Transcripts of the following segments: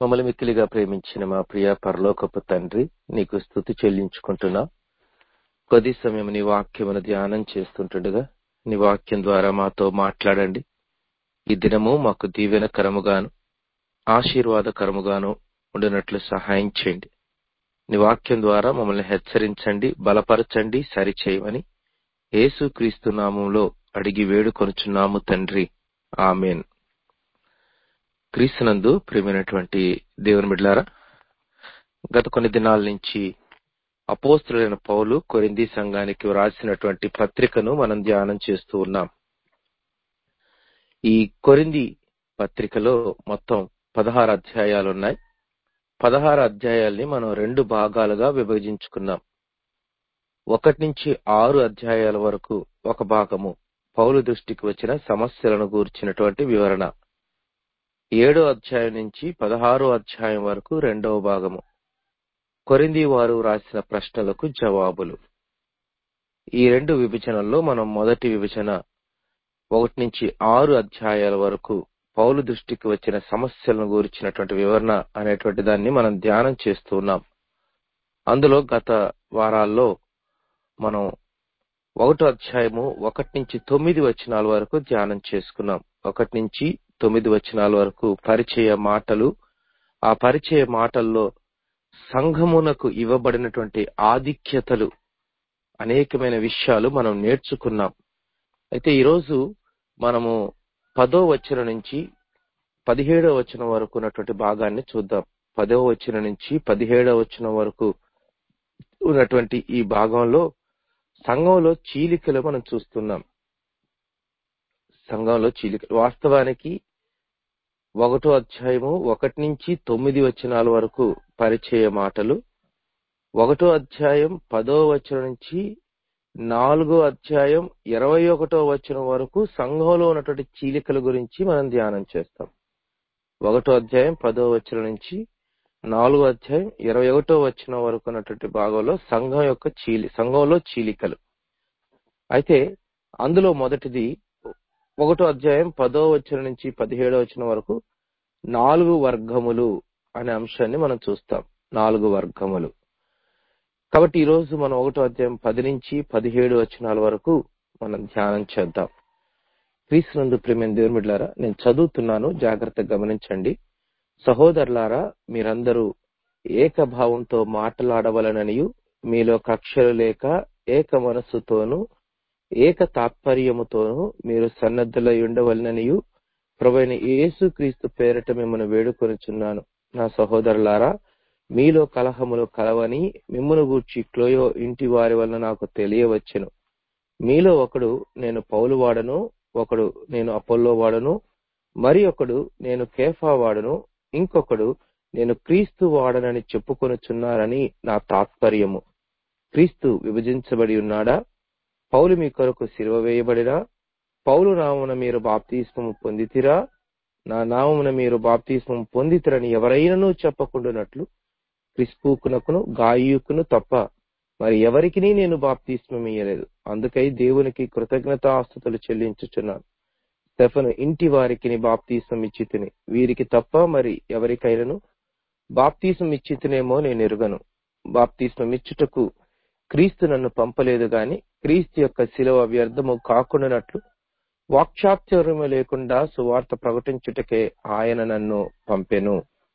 మమ్మల్ని మిక్కిలిగా ప్రేమించిన మా ప్రియ పరలోకపు తండ్రి నీకు స్థుతి చెల్లించుకుంటున్నా కొద్ది సమయం నీ వాక్యమును ధ్యానం చేస్తుంటుండగా నీ వాక్యం ద్వారా మాతో మాట్లాడండి ఈ దినము మాకు దీవెనకరముగాను ఆశీర్వాదకరముగాను ఉండినట్లు సహాయం చేయండి నీ వాక్యం ద్వారా మమ్మల్ని హెచ్చరించండి బలపరచండి సరిచేయమని యేసుక్రీస్తు నామంలో అడిగి వేడుకొనుచున్నాము తండ్రి ఆమెన్ క్రీస్తునందు ప్రియమైనటువంటి దేవుని బిడ్లారా గత కొన్ని దినాల నుంచి అపోస్తులైన పౌలు కొరింది సంఘానికి వ్రాసినటువంటి పత్రికను మనం ధ్యానం చేస్తూ ఉన్నాం ఈ కొరింది పత్రికలో మొత్తం పదహారు అధ్యాయాలు ఉన్నాయి పదహారు అధ్యాయాల్ని మనం రెండు భాగాలుగా విభజించుకున్నాం ఒకటి నుంచి ఆరు అధ్యాయాల వరకు ఒక భాగము పౌలు దృష్టికి వచ్చిన సమస్యలను గూర్చినటువంటి వివరణ ఏడో అధ్యాయం నుంచి పదహారో అధ్యాయం వరకు రెండవ భాగము కొరింది వారు రాసిన ప్రశ్నలకు జవాబులు ఈ రెండు విభజనల్లో మనం మొదటి విభజన ఒకటి నుంచి ఆరు అధ్యాయాల వరకు పౌలు దృష్టికి వచ్చిన సమస్యలను గురించినటువంటి వివరణ అనేటువంటి దాన్ని మనం ధ్యానం చేస్తూ ఉన్నాం అందులో గత వారాల్లో మనం ఒకటో అధ్యాయము ఒకటి నుంచి తొమ్మిది వచనాల వరకు ధ్యానం చేసుకున్నాం ఒకటి నుంచి తొమ్మిది వచనాల వరకు పరిచయ మాటలు ఆ పరిచయ మాటల్లో సంఘమునకు ఇవ్వబడినటువంటి ఆధిక్యతలు అనేకమైన విషయాలు మనం నేర్చుకున్నాం అయితే ఈరోజు మనము పదో వచనం నుంచి పదిహేడవ వచనం వరకు ఉన్నటువంటి భాగాన్ని చూద్దాం పదవ వచనం నుంచి పదిహేడవ వచనం వరకు ఉన్నటువంటి ఈ భాగంలో సంఘంలో చీలికలు మనం చూస్తున్నాం సంఘంలో చీలికలు వాస్తవానికి ఒకటో అధ్యాయము ఒకటి నుంచి తొమ్మిది వచనాల వరకు పరిచయ మాటలు ఒకటో అధ్యాయం పదో వచనం నుంచి నాలుగో అధ్యాయం ఇరవై ఒకటో వచనం వరకు సంఘంలో ఉన్నటువంటి చీలికల గురించి మనం ధ్యానం చేస్తాం ఒకటో అధ్యాయం పదో వచనం నుంచి నాలుగో అధ్యాయం ఇరవై ఒకటో వచనం వరకు ఉన్నటువంటి భాగంలో సంఘం యొక్క చీలి సంఘంలో చీలికలు అయితే అందులో మొదటిది ఒకటో అధ్యాయం పదో వచనం నుంచి పదిహేడో వచనం వరకు నాలుగు వర్గములు అనే అంశాన్ని మనం చూస్తాం నాలుగు వర్గములు కాబట్టి ఈ రోజు మనం ఒకటో అధ్యాయం పది నుంచి పదిహేడు వచనాల వరకు మనం ధ్యానం చేద్దాం క్రీస్తునందు ప్రేమైన దేవుని బిడ్డారా నేను చదువుతున్నాను జాగ్రత్తగా గమనించండి సహోదరులారా మీరందరూ ఏకభావంతో మాట్లాడవలననియు మీలో కక్షలు లేక ఏక మనస్సుతోనూ ఏక తాత్పర్యముతోనూ మీరు సన్నద్ధులై ఉండవలననియు ప్రభుైన యేసు క్రీస్తు పేరట మిమ్మల్ని వేడుకొనిచున్నాను నా సహోదరులారా మీలో కలహములు కలవని మిమ్మును గూర్చి క్లోయో ఇంటి వారి వలన నాకు తెలియవచ్చెను మీలో ఒకడు నేను పౌలు వాడను ఒకడు నేను అపోల్లో వాడను మరి ఒకడు నేను కేఫా వాడను ఇంకొకడు నేను క్రీస్తు వాడనని చెప్పుకొనుచున్నారని నా తాత్పర్యము క్రీస్తు విభజించబడి ఉన్నాడా పౌలు మీ కొరకు సిలువ వేయబడినా పౌలు నామమున మీరు బాప్తిస్మము పొందితిరా నా నామమున మీరు బాప్తిస్మం పొందితిరని ఎవరైనాను చెప్పకుండానట్లు క్రిస్పూకునకును గాయూకును తప్ప మరి ఎవరికి నేను బాప్తిస్మం ఇయ్యలేదు అందుకై దేవునికి కృతజ్ఞతాస్తుతులు చెల్లించుచున్నాను స్టెఫను ఇంటి వారికి బాప్తీసం ఇచ్చితిని వీరికి తప్ప మరి ఎవరికైనాను బాప్తీసం ఇచ్చితినేమో నేను ఎరుగను బాప్తీసం ఇచ్చుటకు క్రీస్తు నన్ను పంపలేదు గాని క్రీస్తు యొక్క శిలవ వ్యర్థము కాకుండానట్లు వాక్చాప్చర్యము లేకుండా సువార్త ప్రకటించుటకే ఆయన నన్ను పంపెను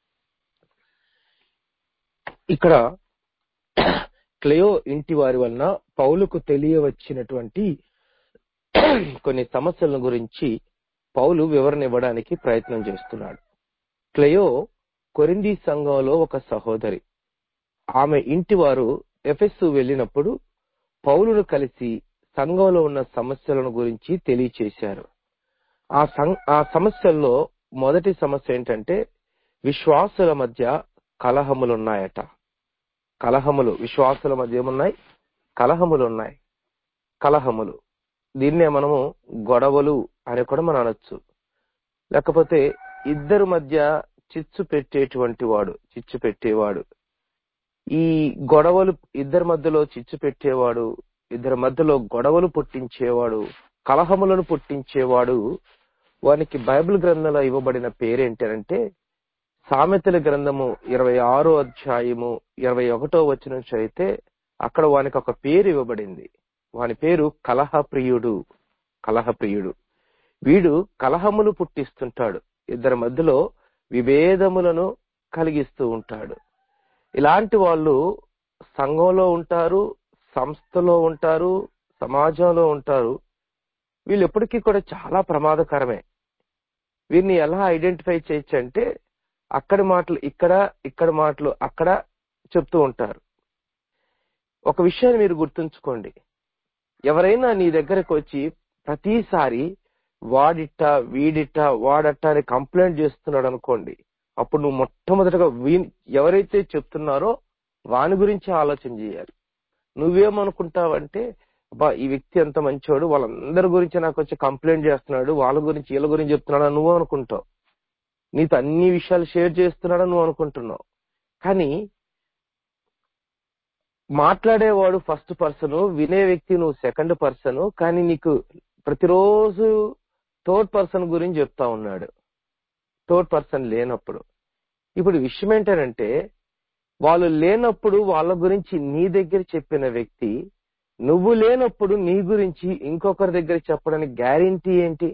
ఇక్కడ క్లయో ఇంటి వారి వలన పౌలుకు తెలియవచ్చినటువంటి కొన్ని సమస్యల గురించి పౌలు వివరణ ఇవ్వడానికి ప్రయత్నం చేస్తున్నాడు క్లయో కొరింది సంఘంలో ఒక సహోదరి ఆమె ఇంటి వారు ఎఫెస్సు వెళ్ళినప్పుడు పౌలును కలిసి సంఘంలో ఉన్న సమస్యలను గురించి తెలియచేశారు ఆ ఆ సమస్యల్లో మొదటి సమస్య ఏంటంటే విశ్వాసుల మధ్య కలహములున్నాయట కలహములు విశ్వాసుల మధ్య ఏమున్నాయి కలహములు ఉన్నాయి కలహములు దీన్నే మనము గొడవలు అని కూడా మనం అనొచ్చు లేకపోతే ఇద్దరు మధ్య చిచ్చు పెట్టేటువంటి వాడు చిచ్చు పెట్టేవాడు ఈ గొడవలు ఇద్దరి మధ్యలో చిచ్చు పెట్టేవాడు ఇద్దరి మధ్యలో గొడవలు పుట్టించేవాడు కలహములను పుట్టించేవాడు వానికి బైబిల్ గ్రంథంలో ఇవ్వబడిన పేరేంటంటే సామెతల గ్రంథము ఇరవై ఆరో అధ్యాయము ఇరవై ఒకటో వచ్చిన అయితే అక్కడ వానికి ఒక పేరు ఇవ్వబడింది వాని పేరు కలహప్రియుడు కలహప్రియుడు వీడు కలహములు పుట్టిస్తుంటాడు ఇద్దరి మధ్యలో విభేదములను కలిగిస్తూ ఉంటాడు ఇలాంటి వాళ్ళు సంఘంలో ఉంటారు సంస్థలో ఉంటారు సమాజంలో ఉంటారు వీళ్ళు ఎప్పటికీ కూడా చాలా ప్రమాదకరమే వీరిని ఎలా ఐడెంటిఫై చేయొచ్చు అంటే అక్కడి మాటలు ఇక్కడ ఇక్కడ మాటలు అక్కడ చెప్తూ ఉంటారు ఒక విషయాన్ని మీరు గుర్తుంచుకోండి ఎవరైనా నీ దగ్గరకు వచ్చి ప్రతిసారి వాడిట్ట వీడిట్ట వాడట్ట అని కంప్లైంట్ చేస్తున్నాడు అనుకోండి అప్పుడు నువ్వు మొట్టమొదటగా వీ- ఎవరైతే చెప్తున్నారో వాని గురించి ఆలోచన చేయాలి నువ్వేమనుకుంటావంటే అబ్బా ఈ వ్యక్తి ఎంత మంచోడు వాళ్ళందరి గురించి నాకు వచ్చి కంప్లైంట్ చేస్తున్నాడు వాళ్ళ గురించి వీళ్ళ గురించి చెప్తున్నాడు నువ్వు అనుకుంటావు నీతో అన్ని విషయాలు షేర్ చేస్తున్నాడని నువ్వు అనుకుంటున్నావు కానీ మాట్లాడేవాడు ఫస్ట్ పర్సన్ వినే వ్యక్తి నువ్వు సెకండ్ పర్సన్ కానీ నీకు ప్రతిరోజు థర్డ్ పర్సన్ గురించి చెప్తా ఉన్నాడు థర్డ్ పర్సన్ లేనప్పుడు ఇప్పుడు విషయం ఏంటంటే వాళ్ళు లేనప్పుడు వాళ్ళ గురించి నీ దగ్గర చెప్పిన వ్యక్తి నువ్వు లేనప్పుడు నీ గురించి ఇంకొకరి దగ్గర చెప్పడానికి గ్యారంటీ ఏంటి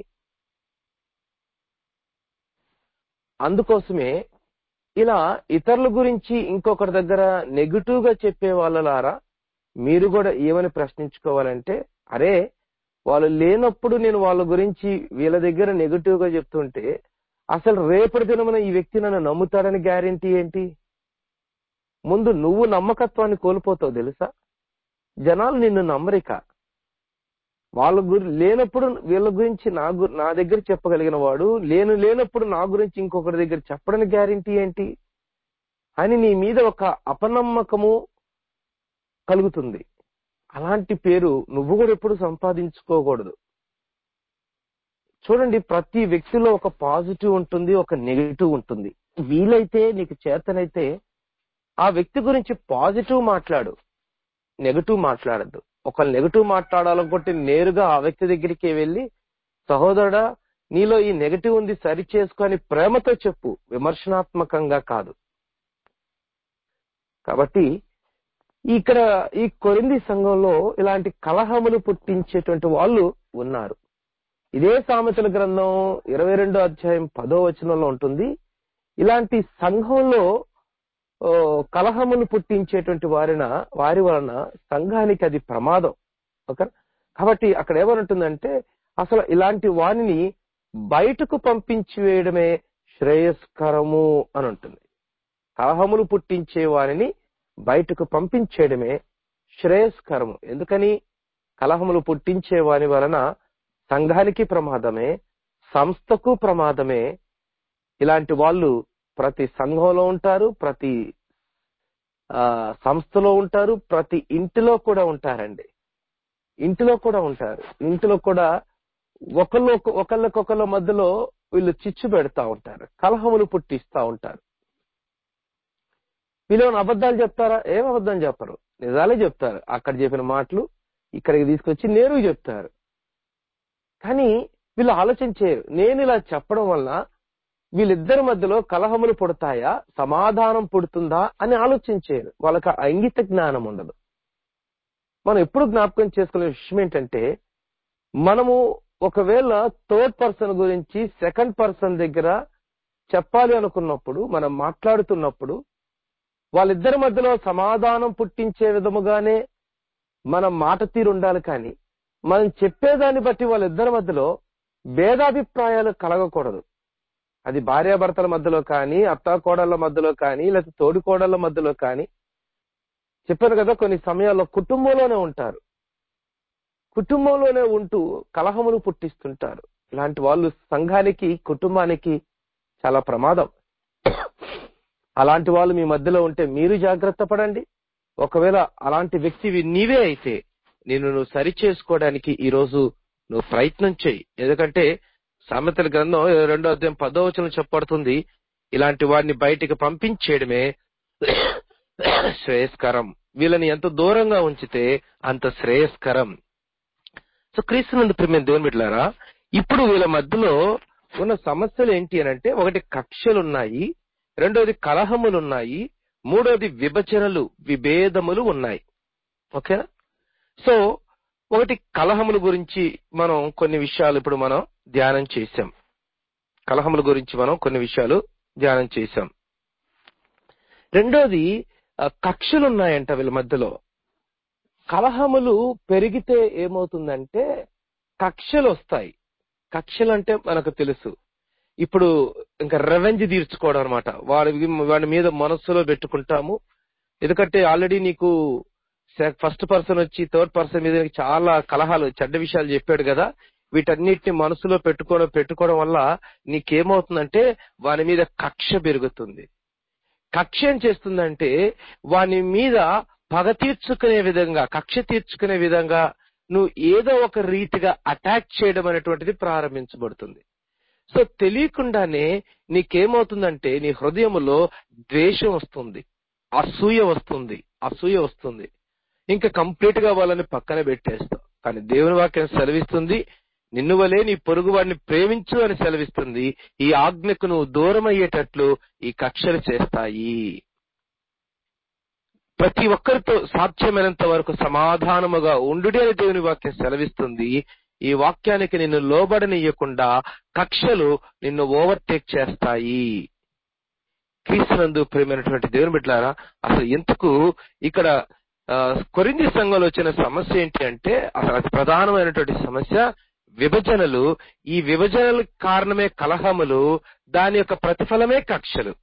అందుకోసమే ఇలా ఇతరుల గురించి ఇంకొకరి దగ్గర నెగిటివ్ గా చెప్పే వాళ్ళలారా మీరు కూడా ఏమని ప్రశ్నించుకోవాలంటే అరే వాళ్ళు లేనప్పుడు నేను వాళ్ళ గురించి వీళ్ళ దగ్గర నెగిటివ్ గా చెప్తుంటే అసలు రేపటి దినమున ఈ వ్యక్తి నన్ను నమ్ముతాడని గ్యారంటీ ఏంటి ముందు నువ్వు నమ్మకత్వాన్ని కోల్పోతావు తెలుసా జనాలు నిన్ను నమ్మరిక వాళ్ళ గురి లేనప్పుడు వీళ్ళ గురించి నా గు నా దగ్గర చెప్పగలిగిన వాడు లేను లేనప్పుడు నా గురించి ఇంకొకరి దగ్గర చెప్పడానికి గ్యారంటీ ఏంటి అని నీ మీద ఒక అపనమ్మకము కలుగుతుంది అలాంటి పేరు నువ్వు కూడా ఎప్పుడు సంపాదించుకోకూడదు చూడండి ప్రతి వ్యక్తిలో ఒక పాజిటివ్ ఉంటుంది ఒక నెగిటివ్ ఉంటుంది వీలైతే నీకు చేతనైతే ఆ వ్యక్తి గురించి పాజిటివ్ మాట్లాడు నెగటివ్ మాట్లాడద్దు ఒక నెగటివ్ మాట్లాడాలనుకుంటే నేరుగా ఆ వ్యక్తి దగ్గరికి వెళ్ళి సహోదరుడా నీలో ఈ నెగటివ్ ఉంది సరి చేసుకొని ప్రేమతో చెప్పు విమర్శనాత్మకంగా కాదు కాబట్టి ఇక్కడ ఈ కొరింది సంఘంలో ఇలాంటి కలహములు పుట్టించేటువంటి వాళ్ళు ఉన్నారు ఇదే సామెతల గ్రంథం ఇరవై రెండో అధ్యాయం పదో వచనంలో ఉంటుంది ఇలాంటి సంఘంలో ఓ, కలహములు పుట్టించేటువంటి వారిన వారి వలన సంఘానికి అది ప్రమాదం ఓకే కాబట్టి అక్కడ ఏమనుంటుందంటే అసలు ఇలాంటి వారిని బయటకు పంపించి వేయడమే శ్రేయస్కరము అని ఉంటుంది కలహములు పుట్టించే వారిని బయటకు పంపించేయడమే శ్రేయస్కరము ఎందుకని కలహములు పుట్టించే వారి వలన సంఘానికి ప్రమాదమే సంస్థకు ప్రమాదమే ఇలాంటి వాళ్ళు ప్రతి సంఘంలో ఉంటారు ప్రతి ఆ, సంస్థలో ఉంటారు ప్రతి ఇంటిలో కూడా ఉంటారండి ఇంటిలో కూడా ఉంటారు ఇంటిలో కూడా ఒకళ్ళు ఒకళ్ళకొకళ్ళ మధ్యలో వీళ్ళు చిచ్చు పెడతా ఉంటారు కలహములు పుట్టిస్తా ఉంటారు వీళ్ళు ఏమైనా అబద్ధాలు చెప్తారా ఏం అబద్ధం చెప్పరు నిజాలే చెప్తారు అక్కడ చెప్పిన మాటలు ఇక్కడికి తీసుకొచ్చి నేరుగా చెప్తారు కానీ వీళ్ళు ఆలోచన చేయరు నేను ఇలా చెప్పడం వల్ల వీళ్ళిద్దరి మధ్యలో కలహములు పుడతాయా సమాధానం పుడుతుందా అని ఆలోచించారు వాళ్ళకి ఆ ఇంగిత జ్ఞానం ఉండదు మనం ఎప్పుడు జ్ఞాపకం చేసుకునే విషయం ఏంటంటే మనము ఒకవేళ థర్డ్ పర్సన్ గురించి సెకండ్ పర్సన్ దగ్గర చెప్పాలి అనుకున్నప్పుడు మనం మాట్లాడుతున్నప్పుడు వాళ్ళిద్దరి మధ్యలో సమాధానం పుట్టించే విధముగానే మన మాట తీరు ఉండాలి కానీ మనం చెప్పేదాన్ని బట్టి వాళ్ళిద్దరి మధ్యలో భేదాభిప్రాయాలు కలగకూడదు అది భార్యాభర్తల మధ్యలో కానీ అత్తాకోడళ్ల మధ్యలో కానీ లేకపోతే తోడికోడళ్ల మధ్యలో కానీ చెప్పాను కదా కొన్ని సమయాల్లో కుటుంబంలోనే ఉంటారు కుటుంబంలోనే ఉంటూ కలహములు పుట్టిస్తుంటారు ఇలాంటి వాళ్ళు సంఘానికి కుటుంబానికి చాలా ప్రమాదం అలాంటి వాళ్ళు మీ మధ్యలో ఉంటే మీరు జాగ్రత్త పడండి ఒకవేళ అలాంటి వ్యక్తివి నీవే అయితే నేను నువ్వు సరి చేసుకోవడానికి ఈ రోజు నువ్వు ప్రయత్నం చేయి ఎందుకంటే సామెతల గ్రంథం రెండో అధ్యాయం పదో వచనం చెప్పబడుతుంది ఇలాంటి వాడిని బయటికి పంపించేయడమే శ్రేయస్కరం వీళ్ళని ఎంత దూరంగా ఉంచితే అంత శ్రేయస్కరం సో క్రీస్తునందు ప్రేమ దేవుని బిడ్డలారా ఇప్పుడు వీళ్ళ మధ్యలో ఉన్న సమస్యలు ఏంటి అని అంటే ఒకటి కక్షలు ఉన్నాయి రెండోది కలహములు ఉన్నాయి మూడోది విభజనలు విభేదములు ఉన్నాయి ఓకేనా సో ఒకటి కలహముల గురించి మనం కొన్ని విషయాలు ఇప్పుడు మనం ధ్యానం చేశాం కలహముల గురించి మనం కొన్ని విషయాలు ధ్యానం చేశాం రెండోది ఆ, కక్షలు ఉన్నాయంట వీళ్ళ మధ్యలో కలహములు పెరిగితే ఏమవుతుందంటే కక్షలు వస్తాయి కక్షలు అంటే మనకు తెలుసు ఇప్పుడు ఇంకా రెవెంజ్ తీర్చుకోవడం అనమాట వాడి వాడి మీద మనస్సులో పెట్టుకుంటాము ఎందుకంటే ఆల్రెడీ నీకు ఫస్ట్ పర్సన్ వచ్చి థర్డ్ పర్సన్ మీద నీకు చాలా కలహాలు చెడ్డ విషయాలు చెప్పాడు కదా వీటన్నిటిని మనసులో పెట్టుకోవడం పెట్టుకోవడం వల్ల నీకేమవుతుందంటే వాని మీద కక్ష పెరుగుతుంది కక్ష ఏం చేస్తుందంటే వాని మీద పగ తీర్చుకునే విధంగా కక్ష తీర్చుకునే విధంగా నువ్వు ఏదో ఒక రీతిగా అటాక్ చేయడం అనేటువంటిది ప్రారంభించబడుతుంది సో తెలియకుండానే నీకేమవుతుందంటే నీ హృదయములో ద్వేషం వస్తుంది అసూయ వస్తుంది అసూయ వస్తుంది ఇంకా కంప్లీట్ గా వాళ్ళని పక్కన పెట్టేస్తావు కానీ దేవుని వాక్యం సెలవిస్తుంది నిన్ను వలే నీ పొరుగు వాడిని ప్రేమించు అని సెలవిస్తుంది ఈ ఆజ్ఞకు నువ్వు దూరం అయ్యేటట్లు ఈ కక్షలు చేస్తాయి ప్రతి ఒక్కరితో సాధ్యమైనంత వరకు సమాధానముగా ఉండు అని దేవుని వాక్యం సెలవిస్తుంది ఈ వాక్యానికి నిన్ను లోబడనియకుండా కక్షలు నిన్ను ఓవర్టేక్ చేస్తాయి క్రీస్తునందు ప్రేమైనటువంటి దేవుని బిడ్డారా అసలు ఎందుకు ఇక్కడ ఆ, కొరింది సంఘంలో వచ్చిన సమస్య ఏంటి అంటే అసలు అతి ప్రధానమైనటువంటి సమస్య విభజనలు ఈ విభజనలకు కారణమే కలహములు దాని యొక్క ప్రతిఫలమే కక్షలు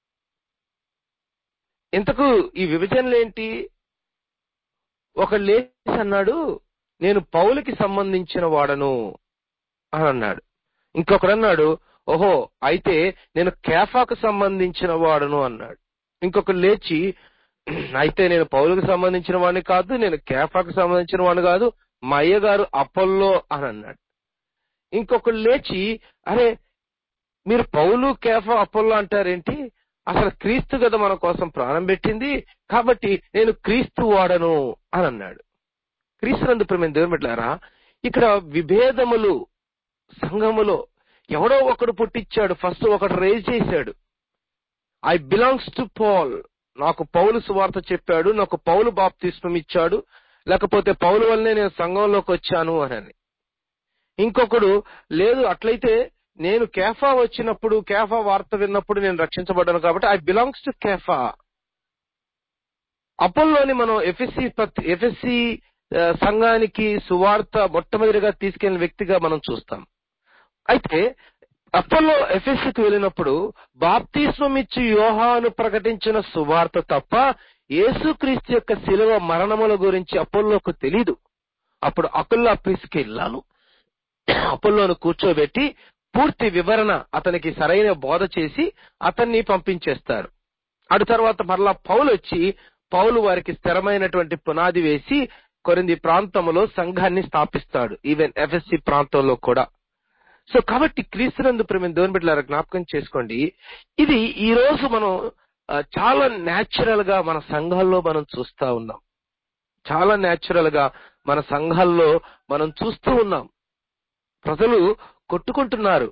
ఇంతకు ఈ విభజనలు ఏంటి ఒక లేచి అన్నాడు నేను పౌలకి సంబంధించిన వాడను అని అన్నాడు ఇంకొకడు అన్నాడు ఓహో అయితే నేను కేఫాకు సంబంధించిన వాడను అన్నాడు ఇంకొకరు లేచి అయితే నేను పౌలుకు సంబంధించిన వాడిని కాదు నేను కేఫాకు సంబంధించిన వాడిని కాదు మా అయ్య గారు అపోల్లో అని అన్నాడు ఇంకొకరు లేచి అరే మీరు పౌలు కేఫా అపోల్లో అంటారేంటి అసలు క్రీస్తు కదా మన కోసం ప్రాణం పెట్టింది కాబట్టి నేను క్రీస్తు వాడను అని అన్నాడు క్రీస్తునందు ప్రేమ దేవుని బిడ్డలారా ఇక్కడ విభేదములు సంఘములో ఎవడో ఒకడు పుట్టించాడు ఫస్ట్ ఒకడు రేజ్ చేశాడు ఐ బిలాంగ్స్ టు పాల్ నాకు పౌలు సువార్త చెప్పాడు నాకు పౌలు బాప్తిస్మం ఇచ్చాడు లేకపోతే పౌలు వల్లనే నేను సంఘంలోకి వచ్చాను అని ఇంకొకడు లేదు అట్లయితే నేను కేఫా వచ్చినప్పుడు కేఫా వార్త విన్నప్పుడు నేను రక్షించబడ్డాను కాబట్టి ఐ బిలాంగ్స్ టు కేఫా అపోల్లోని మనం ఎఫ్ఎస్సి ఎఫ్ఎస్సి సంఘానికి సువార్త మొట్టమొదటిగా తీసుకెళ్లిన వ్యక్తిగా మనం చూస్తాం అయితే అపోలో ఎఫ్ఎస్సికి వెళ్ళినప్పుడు బాప్తిస్మం ఇచ్చి యోహాను ప్రకటించిన సువార్త తప్ప యేసుక్రీస్తు యొక్క శిలువ మరణముల గురించి అపోల్లోకు తెలీదు అప్పుడు అకుల్లా ప్రిస్కి వెళ్ళాను అపోల్లోను కూర్చోబెట్టి పూర్తి వివరణ అతనికి సరైన బోధ చేసి అతన్ని పంపించేస్తారు అటు తర్వాత మరలా పౌలు వచ్చి పౌలు వారికి స్థిరమైనటువంటి పునాది వేసి కొరింది ప్రాంతంలో సంఘాన్ని స్థాపిస్తాడు ఈవెన్ ఎఫ్ఎస్సి ప్రాంతంలో కూడా సో కాబట్టి క్రీస్తునందు ప్రేమ దేవుని బిడ్డలారా జ్ఞాపకం చేసుకోండి ఇది ఈ రోజు మనం ఆ, చాలా న్యాచురల్ గా మన సంఘాల్లో మనం చూస్తా ఉన్నాం చాలా న్యాచురల్ గా మన సంఘాల్లో మనం చూస్తూ ఉన్నాం ప్రజలు కొట్టుకుంటున్నారు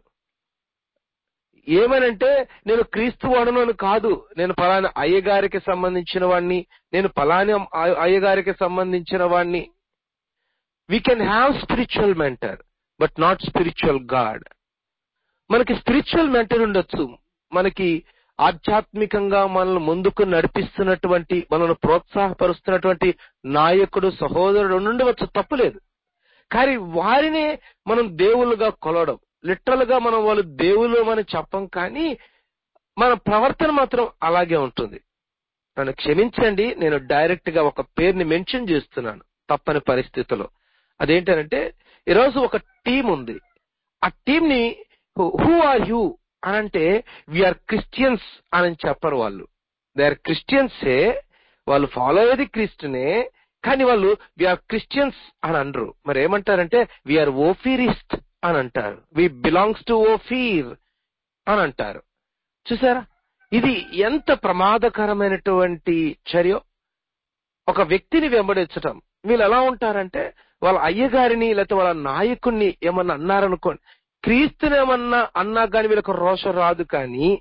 ఏమనంటే నేను క్రీస్తు వాడను అని కాదు నేను పలానా అయ్యగారికి సంబంధించిన వాడిని నేను పలానా అయ్య- అయ్యగారికి సంబంధించిన వాడిని we can have spiritual mentor but not spiritual god మనకి స్పిరిచువల్ మెంటర్ ఉండొచ్చు మనకి ఆధ్యాత్మికంగా మనల్ని ముందుకు నడిపిస్తున్నటువంటి మనల్ని ప్రోత్సాహపరుస్తున్నటువంటి నాయకుడు సహోదరుడు ఉండవచ్చు తప్పులేదు కానీ వారినే మనం దేవుళ్ళుగా కొలవడం లిటరల్ గా మనం వాళ్ళు దేవుళ్ళు అని చెప్పం కానీ మన ప్రవర్తన మాత్రం అలాగే ఉంటుంది నన్ను క్షమించండి నేను డైరెక్ట్ గా ఒక పేరుని మెన్షన్ చేస్తున్నాను తప్పని పరిస్థితిలో అదేంటంటే ఈరోజు ఒక టీం ఉంది ఆ టీం ని హూ ఆర్ యూ అని అంటే వీఆర్ క్రిస్టియన్స్ అని చెప్పరు వాళ్ళు దే ఆర్ క్రిస్టియన్సే వాళ్ళు ఫాలో అయ్యేది క్రిస్టునే కానీ వాళ్ళు వీఆర్ క్రిస్టియన్స్ అని అనరు మరి ఏమంటారంటే వీఆర్ ఓఫీరిస్ట్ అని అంటారు వి బిలాంగ్స్ టు ఓఫీర్ అని అంటారు చూసారా ఇది ఎంత ప్రమాదకరమైనటువంటి చర్య ఒక వ్యక్తిని వెంబడించటం వీళ్ళు ఎలా ఉంటారంటే వాళ్ళ అయ్యగారిని లేకపోతే వాళ్ళ నాయకుడిని ఏమన్నా అన్నారనుకోండి క్రీస్తుని ఏమన్నా అన్నా కానీ వీళ్ళకి రోషం రాదు కానీ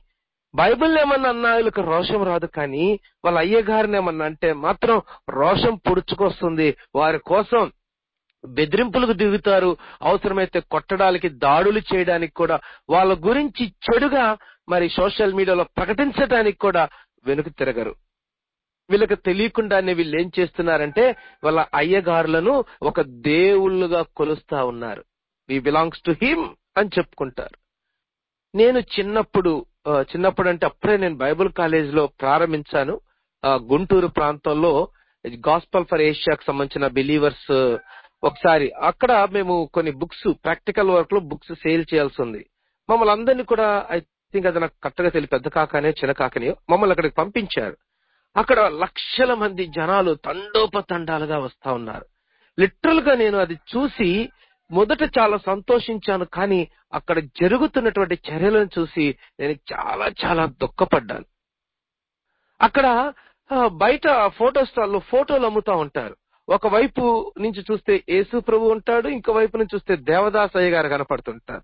బైబిల్ ఏమన్నా అన్నా వీళ్ళకి రోషం రాదు కానీ వాళ్ళ అయ్యగారిని ఏమన్నా అంటే మాత్రం రోషం పొడుచుకొస్తుంది వారి కోసం బెదిరింపులకు దిగుతారు అవసరమైతే కొట్టడానికి దాడులు చేయడానికి కూడా వాళ్ళ గురించి చెడుగా మరి సోషల్ మీడియాలో ప్రకటించడానికి కూడా వెనుక తిరగరు వీళ్ళకి తెలియకుండానే వీళ్ళు ఏం చేస్తున్నారంటే వాళ్ళ అయ్యగారులను ఒక దేవుళ్ళుగా కొలుస్తా ఉన్నారు వి బిలాంగ్స్ టు హిమ్ అని చెప్పుకుంటారు నేను చిన్నప్పుడు ఆ, చిన్నప్పుడు అంటే అప్పుడే నేను బైబుల్ కాలేజ్ లో ప్రారంభించాను ఆ, గుంటూరు ప్రాంతంలో గాస్పల్ ఫర్ ఏషియాకి సంబంధించిన బిలీవర్స్ ఒకసారి అక్కడ మేము కొన్ని బుక్స్ ప్రాక్టికల్ వర్క్ లో బుక్స్ సేల్ చేయాల్సి ఉంది మమ్మల్ని అందరినీ కూడా ఐ థింక్ అది నాకు కరెక్ట్గా తెలియదు పెద్ద కాకనే చిన్న కాకనే మమ్మల్ని అక్కడికి పంపించారు అక్కడ లక్షల మంది జనాలు తండోపతండాలుగా వస్తా ఉన్నారు లిటరల్ గా నేను అది చూసి మొదట చాలా సంతోషించాను కానీ అక్కడ జరుగుతున్నటువంటి చర్యలను చూసి నేను చాలా చాలా దుఃఖపడ్డాను అక్కడ ఆ, బయట ఫోటో స్టాల్లో ఫోటోలు అమ్ముతా ఉంటారు ఒకవైపు నుంచి చూస్తే యేసు ప్రభు ఉంటాడు ఇంకో వైపు నుంచి చూస్తే దేవదాసయ్య గారు కనపడుతుంటారు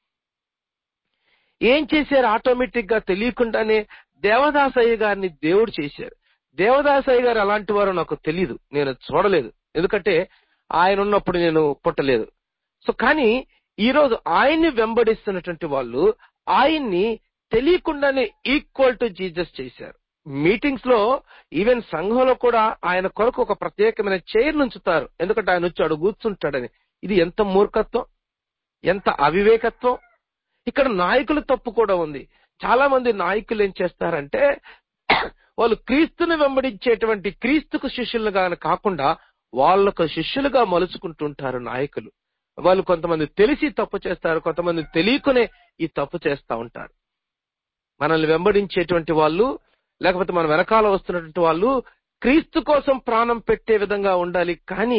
ఏం చేశారు ఆటోమేటిక్ గా తెలియకుండానే దేవదాసయ్య గారిని దేవుడు చేశారు దేవదాసయ్య గారు అలాంటి వారు నాకు తెలియదు నేను చూడలేదు ఎందుకంటే ఆయన ఉన్నప్పుడు నేను పుట్టలేదు సో కానీ ఈ రోజు ఆయన్ని వెంబడిస్తున్నటువంటి వాళ్ళు ఆయన్ని తెలియకుండానే ఈక్వల్ టు జీసస్ చేశారు మీటింగ్స్ లో ఈవెన్ సంఘంలో కూడా ఆయన కొరకు ఒక ప్రత్యేకమైన చైర్ నుంచుతారు ఎందుకంటే ఆయన వచ్చి అడుగు కూర్చుంటాడని ఇది ఎంత మూర్ఖత్వం ఎంత అవివేకత్వం ఇక్కడ నాయకుల తప్పు కూడా ఉంది చాలా మంది నాయకులు ఏం చేస్తారంటే వాళ్ళు క్రీస్తుని వెంబడించేటువంటి క్రీస్తుకు శిష్యులుగా కాకుండా వాళ్ళకు శిష్యులుగా మలుచుకుంటుంటారు నాయకులు వాళ్ళు కొంతమంది తెలిసి తప్పు చేస్తారు కొంతమంది తెలియకునే ఈ తప్పు చేస్తా ఉంటారు మనల్ని వెంబడించేటువంటి వాళ్ళు లేకపోతే మన వెనకాల వస్తున్నటువంటి వాళ్ళు క్రీస్తు కోసం ప్రాణం పెట్టే విధంగా ఉండాలి కానీ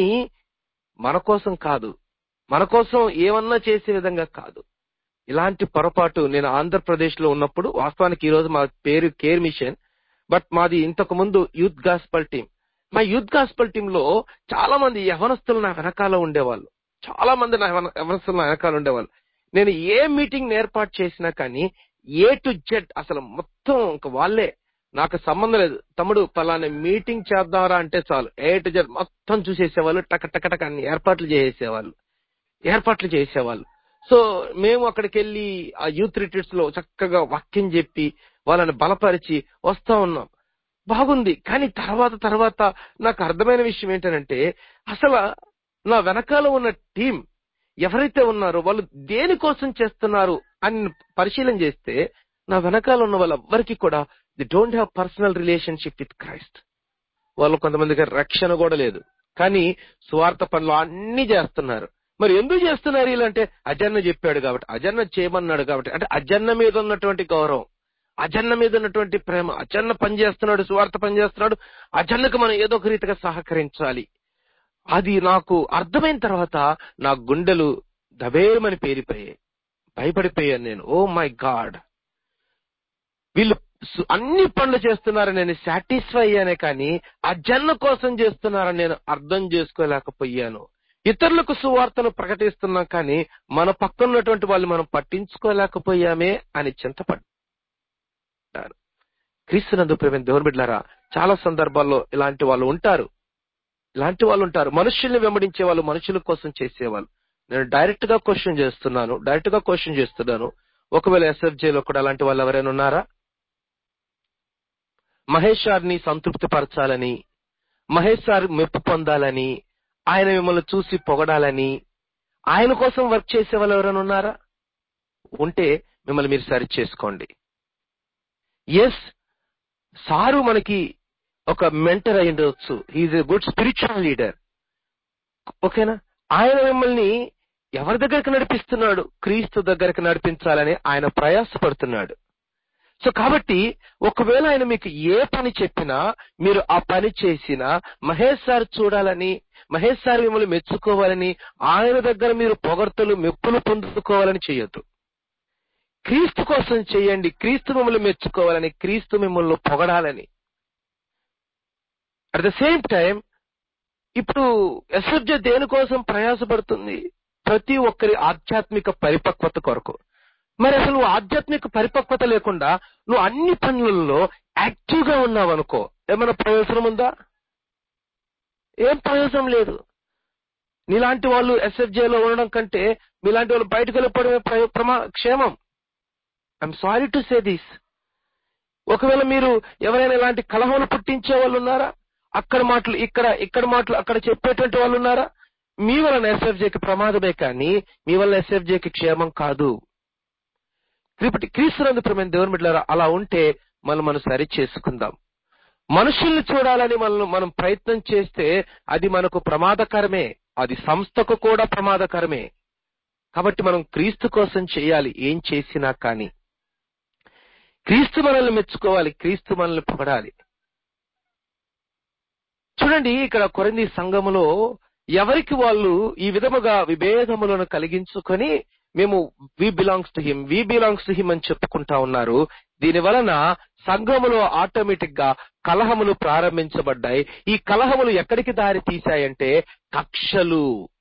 మన కోసం కాదు మన కోసం ఏమన్నా చేసే విధంగా కాదు ఇలాంటి పొరపాటు నేను ఆంధ్రప్రదేశ్ లో ఉన్నప్పుడు వాస్తవానికి ఈ రోజు మా పేరు కేర్ మిషన్ బట్ మాది ఇంతకు ముందు యూత్ గాస్పల్ టీం మా యూత్ గాస్పల్ టీం లో చాలా మంది యవనస్తులు నా వెనకాల ఉండేవాళ్ళు చాలా మంది నా యవన- యవనస్తులు నా వెనకాల ఉండేవాళ్ళు నేను ఏ మీటింగ్ ఏర్పాటు చేసినా కానీ ఏ టు జెడ్ అసలు మొత్తం ఇంక వాళ్ళే నాకు సంబంధం లేదు తమ్ముడు పలానా మీటింగ్ చేద్దాంరా అంటే చాలు ఏ టు జెడ్ మొత్తం చూసేసేవాళ్ళు టక టక టక అన్ని ఏర్పాట్లు చేసేసేవాళ్ళు ఏర్పాట్లు చేసేవాళ్ళు సో మేము అక్కడికి వెళ్ళి ఆ యూత్ రిట్రీట్స్ లో చక్కగా వాక్యం చెప్పి వాళ్ళని బలపరిచి వస్తా ఉన్నాం బాగుంది కానీ తర్వాత తర్వాత నాకు అర్థమైన విషయం ఏంటంటే అసలు నా వెనకాల ఉన్న టీం ఎవరైతే ఉన్నారో వాళ్ళు దేనికోసం చేస్తున్నారు అని పరిశీలన చేస్తే నా వెనకాల ఉన్న వాళ్ళెవ్వరికి కూడా they don't have personal relationship with Christ వాళ్ళు కొంతమందికి రక్షణ కూడా లేదు కానీ స్వార్థ పనులు అన్ని చేస్తున్నారు మరి ఎందుకు చేస్తున్నారు వీళ్ళంటే అజన్న చెప్పాడు కాబట్టి అజన్న చేయమన్నాడు కాబట్టి అంటే అజన్న మీద ఉన్నటువంటి గౌరవం అజన్న మీద ఉన్నటువంటి ప్రేమ అజన్న పని చేస్తున్నాడు స్వార్థ పని చేస్తున్నాడు అజన్నకు మనం ఏదో ఒక రీతిగా సహకరించాలి అది నాకు అర్థమైన తర్వాత నా గుండెలు దబేరమని పేరిపోయాయి భయపడిపోయాను నేను ఓ మై గాడ్ వీళ్ళు సు- అన్ని పనులు చేస్తున్నారని నేను సాటిస్ఫై అయ్యానే కానీ ఆ జన్మ కోసం చేస్తున్నారని నేను అర్థం చేసుకోలేకపోయాను ఇతరులకు సువార్తను ప్రకటిస్తున్నాం కానీ మన పక్కన ఉన్నటువంటి వాళ్ళు మనం పట్టించుకోలేకపోయామే అని చింతపడ్డారు క్రీస్తునందు ప్రేమ దేవుని బిడ్డారా చాలా సందర్భాల్లో ఇలాంటి వాళ్ళు ఉంటారు ఇలాంటి వాళ్ళు ఉంటారు మనుషుల్ని వెంబడించే వాళ్ళు మనుషుల కోసం చేసేవాళ్ళు నేను డైరెక్ట్ గా క్వశ్చన్ చేస్తున్నాను డైరెక్ట్ గా క్వశ్చన్ చేస్తున్నాను ఒకవేళ SFJ లో కూడా అలాంటి వాళ్ళు ఎవరైనా ఉన్నారా మహేష్ సార్ని సంతృప్తి పరచాలని మహేష్ సార్ మెప్పు పొందాలని ఆయన మిమ్మల్ని చూసి పొగడాలని ఆయన కోసం వర్క్ చేసే వాళ్ళు ఎవరైనా ఉన్నారా ఉంటే మిమ్మల్ని మీరు సరి చేసుకోండి ఎస్ సారు మనకి ఒక మెంటర్ అయి ఉండవచ్చు he's a good spiritual leader ఓకేనా ఆయన మిమ్మల్ని ఎవరి దగ్గరికి నడిపిస్తున్నాడు క్రీస్తు దగ్గరికి నడిపించాలని ఆయన ప్రయాసపడుతున్నాడు సో కాబట్టి ఒకవేళ ఆయన మీకు ఏ పని చెప్పినా మీరు ఆ పని చేసినా మహేష్ సార్ చూడాలని మహేష్ సార్ మిమ్మల్ని మెచ్చుకోవాలని ఆయన దగ్గర మీరు పొగడ్తలు మెప్పులు పొందుకోవాలని చేయొద్దు క్రీస్తు కోసం చేయండి క్రీస్తు మిమ్మల్ని మెచ్చుకోవాలని క్రీస్తు మిమ్మల్ని పొగడాలని అట్ ద సేమ్ టైం ఇప్పుడు ఎస్ఎఫ్జ దేనికోసం ప్రయాసపడుతుంది ప్రతి ఒక్కరి ఆధ్యాత్మిక పరిపక్వత కొరకు మరి అసలు నువ్వు ఆధ్యాత్మిక పరిపక్వత లేకుండా నువ్వు అన్ని పనులలో యాక్టివ్ గా ఉన్నావు అనుకో ఏమైనా ప్రయోజనం ఉందా ఏం ప్రయోజనం లేదు నీలాంటి వాళ్ళు ఎస్ఎఫ్జేలో ఉండడం కంటే మీలాంటి వాళ్ళు బయటకు వెళ్ళిపోవడమే ప్రయో- ప్రమా క్షేమం I'm sorry to say this ఒకవేళ మీరు ఎవరైనా ఇలాంటి కలహములు పుట్టించే వాళ్ళు ఉన్నారా అక్కడ మాటలు ఇక్కడ ఇక్కడ మాటలు అక్కడ చెప్పేటువంటి వాళ్ళు ఉన్నారా మీ వలన ఎస్ఎఫ్జేకి ప్రమాదమే కానీ మీ వలన ఎస్ఎఫ్జేకి క్షేమం కాదు క్రిపటి క్రీస్తునందు ప్రమేణ దేవుని బిడ్డలారా అలా ఉంటే మనం మనం సరి చేసుకుందాం మనుషుల్ని చూడాలని మనం మనం ప్రయత్నం చేస్తే అది మనకు ప్రమాదకరమే అది సంస్థకు కూడా ప్రమాదకరమే కాబట్టి మనం క్రీస్తు కోసం చేయాలి ఏం చేసినా కానీ క్రీస్తు మనల్ని మెచ్చుకోవాలి క్రీస్తు మనల్ని పొగడాలి చూడండి ఇక్కడ కొరింది సంఘములో ఎవరికి వాళ్ళు ఈ విధముగా విభేదములను కలిగించుకొని మేము we belongs to him we belongs to him అని చెప్పుకుంటా ఉన్నారు దీని వలన సంఘములో ఆటోమేటిక్ గా కలహములు ప్రారంభించబడ్డాయి ఈ కలహములు ఎక్కడికి దారి తీశాయంటే కక్షలు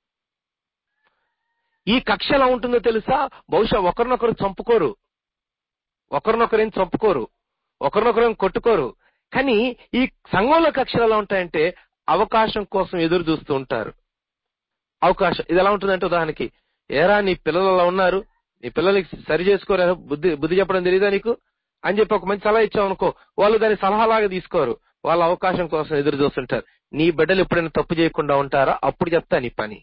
ఈ కక్ష ఎలా ఉంటుందో తెలుసా బహుశా ఒకరినొకరు చంపుకోరు ఒకరినొకరేం చంపుకోరు ఒకరినొకరేం కొట్టుకోరు కానీ ఈ సంఘంలో కక్షలు ఎలా ఉంటాయంటే అవకాశం కోసం ఎదురు చూస్తూ ఉంటారు అవకాశం ఇది ఎలా ఉంటుందంటే ఉదాహరణకి ఏరా నీ పిల్లలు అలా ఉన్నారు నీ పిల్లలకి సరి చేసుకోరా బుద్ధి బుద్ధి చెప్పడం తెలియదా నీకు అని చెప్పి ఒక మంచి సలహా ఇచ్చావు అనుకో వాళ్ళు దాన్ని సలహాలాగా తీసుకోరు వాళ్ళ అవకాశం కోసం ఎదురు చూస్తుంటారు నీ బిడ్డలు ఎప్పుడైనా తప్పు చేయకుండా ఉంటారా అప్పుడు చెప్తా నీ పని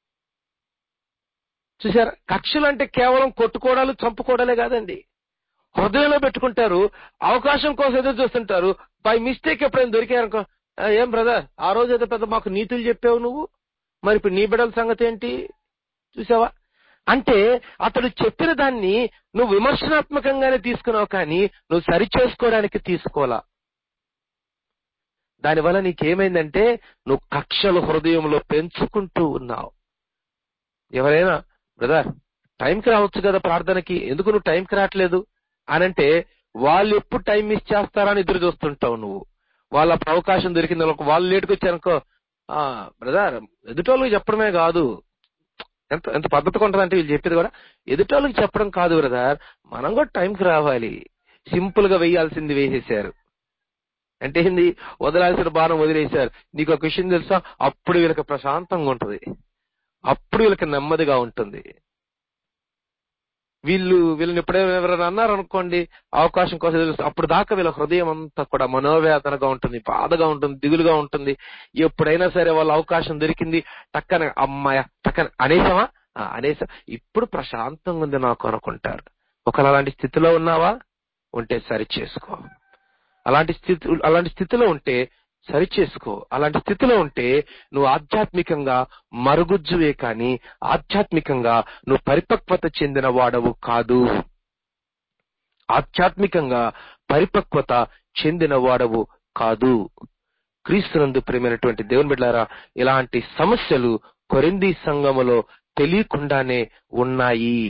చూసారా కక్షలు అంటే కేవలం కొట్టుకోవడాలు చంపుకోవడాలే కాదండి హృదయంలో పెట్టుకుంటారు అవకాశం కోసం ఎదురు చూస్తుంటారు బై మిస్టేక్ ఎప్పుడైనా దొరికారనుకో "ఆ, ఏం బ్రదర్ ఆ రోజు అయితే పెద్ద మాకు నీతులు చెప్పావు నువ్వు మరి ఇప్పుడు నీ బిడ్డల సంగతి ఏంటి చూసావా అంటే అతడు చెప్పిన దాన్ని నువ్వు విమర్శనాత్మకంగానే తీసుకున్నావు కానీ నువ్వు సరి చేసుకోవడానికి తీసుకోవాలా దానివల్ల నీకేమైందంటే నువ్వు కక్షలు హృదయంలో పెంచుకుంటూ ఉన్నావు ఎవరైనా బ్రదర్ టైంకి రావచ్చు కదా ప్రార్థనకి ఎందుకు నువ్వు టైంకి రావట్లేదు అనంటే వాళ్ళు ఎప్పుడు టైం మిస్ చేస్తారని ఎదురు చూస్తుంటావు నువ్వు వాళ్ళ అప్పుడు అవకాశం దొరికింది వాళ్ళకు వాళ్ళు లేటుకు వచ్చారనుకో ఆ బ్రదర్ ఎదుటోళ్ళకి చెప్పడమే కాదు ఎంత ఎంత పద్ధతిగా ఉంటుందంటే వీళ్ళు చెప్పేది కూడా ఎదుటోళ్ళకి చెప్పడం కాదు బ్రదర్ మనం కూడా టైంకి రావాలి సింపుల్ గా వేయాల్సింది వేసేశారు అంటే ఏంది వదలాల్సిన భారం వదిలేశారు నీకు ఒక విషయం తెలుసా అప్పుడు వీళ్ళకి ప్రశాంతంగా ఉంటది అప్పుడు వీళ్ళకి నెమ్మదిగా ఉంటుంది వీళ్ళు వీళ్ళని ఎప్పుడైనా ఎవరైనా అన్నారు అనుకోండి అవకాశం కోసం ఎదురు చూస్తారు. అప్పుడు దాకా వీళ్ళ హృదయం అంతా కూడా మనోవేదనగా ఉంటుంది బాధగా ఉంటుంది దిగులుగా ఉంటుంది ఎప్పుడైనా సరే వాళ్ళ అవకాశం దొరికింది టక్కన అమ్మాయ టక్కన అనేసామా ఆ, అనేసా ఇప్పుడు ప్రశాంతంగా ఉంది నాకు అనుకుంటారు ఒకవేళ అలాంటి స్థితిలో ఉన్నావా ఉంటే సరి చేసుకో అలాంటి స్థితి అలాంటి స్థితిలో ఉంటే సరి చేసుకో అలాంటి స్థితిలో ఉంటే నువ్వు ఆధ్యాత్మికంగా మరుగుజ్జువే కానీ ఆధ్యాత్మికంగా నువ్వు పరిపక్వత చెందిన వాడవు కాదు ఆధ్యాత్మికంగా పరిపక్వత చెందిన వాడవు కాదు క్రీస్తునందు ప్రేమైనటువంటి దేవుని బిడ్డారా ఇలాంటి సమస్యలు కొరింది సంఘములో తెలియకుండానే ఉన్నాయి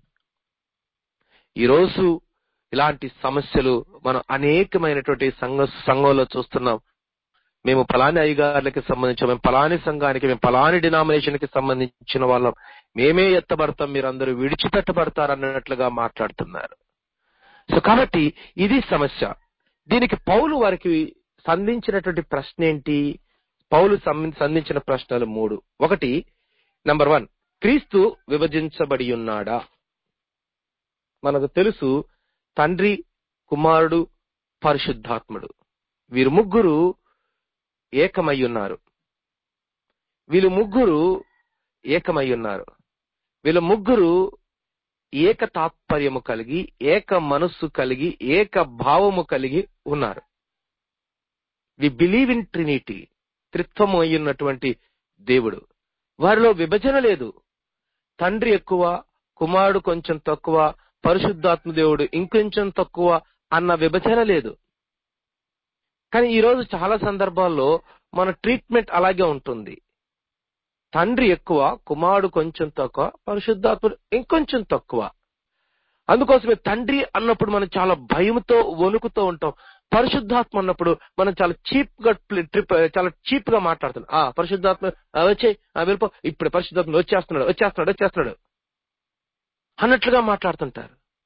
ఈరోజు ఇలాంటి సమస్యలు మనం అనేకమైనటువంటి సంఘ సంఘంలో చూస్తున్నాం మేము ఫలాని అయ్యగారులకి సంబంధించిన మేము ఫలాని సంఘానికి మేము ఫలాని డినామినేషన్ కి సంబంధించిన వాళ్ళం మేమే ఎత్తబడతాం మీరు అందరూ విడిచిపెట్టబడతారు అన్నట్లుగా మాట్లాడుతున్నారు సో కాబట్టి ఇది సమస్య దీనికి పౌలు వారికి సంధించినటువంటి ప్రశ్న ఏంటి పౌలు సం- సంధించిన ప్రశ్నలు మూడు ఒకటి నంబర్ వన్ క్రీస్తు విభజించబడి ఉన్నాడా మనకు తెలుసు తండ్రి కుమారుడు పరిశుద్ధాత్ముడు వీరు ముగ్గురు ఏకమై ఉన్నారు వీళ్ళు ముగ్గురు ఏకమై ఉన్నారు వీళ్ళ ముగ్గురు ఏక తాత్పర్యము కలిగి ఏక మనస్సు కలిగి ఏక భావము కలిగి ఉన్నారు వి బిలీవ్ ఇన్ ట్రినిటీ త్రిత్వము అయ్యున్నటువంటి దేవుడు వారిలో విభజన లేదు తండ్రి ఎక్కువ కుమారుడు కొంచెం తక్కువ పరిశుద్ధాత్మ దేవుడు ఇంకొంచెం తక్కువ అన్న విభజన లేదు కానీ ఈ రోజు చాలా సందర్భాల్లో మన ట్రీట్మెంట్ అలాగే ఉంటుంది తండ్రి ఎక్కువ కుమారుడు కొంచెం తక్కువ పరిశుద్ధాత్ముడు ఇంకొంచెం తక్కువ అందుకోసమే తండ్రి అన్నప్పుడు మనం చాలా భయంతో వణుకుతూ ఉంటాం పరిశుద్ధాత్మ అన్నప్పుడు మనం చాలా చీప్ గా ట్రిప్ చాలా చీప్ గా మాట్లాడుతున్నాం ఆ పరిశుద్ధాత్మ ఆ, వచ్చేయ్ ఆ వెళ్ళిపో ఇప్పుడు పరిశుద్ధాత్మ వచ్చేస్తున్నాడు వచ్చేస్తున్నాడు వచ్చేస్తున్నాడు అన్నట్లుగా మాట్లాడుతుంటారు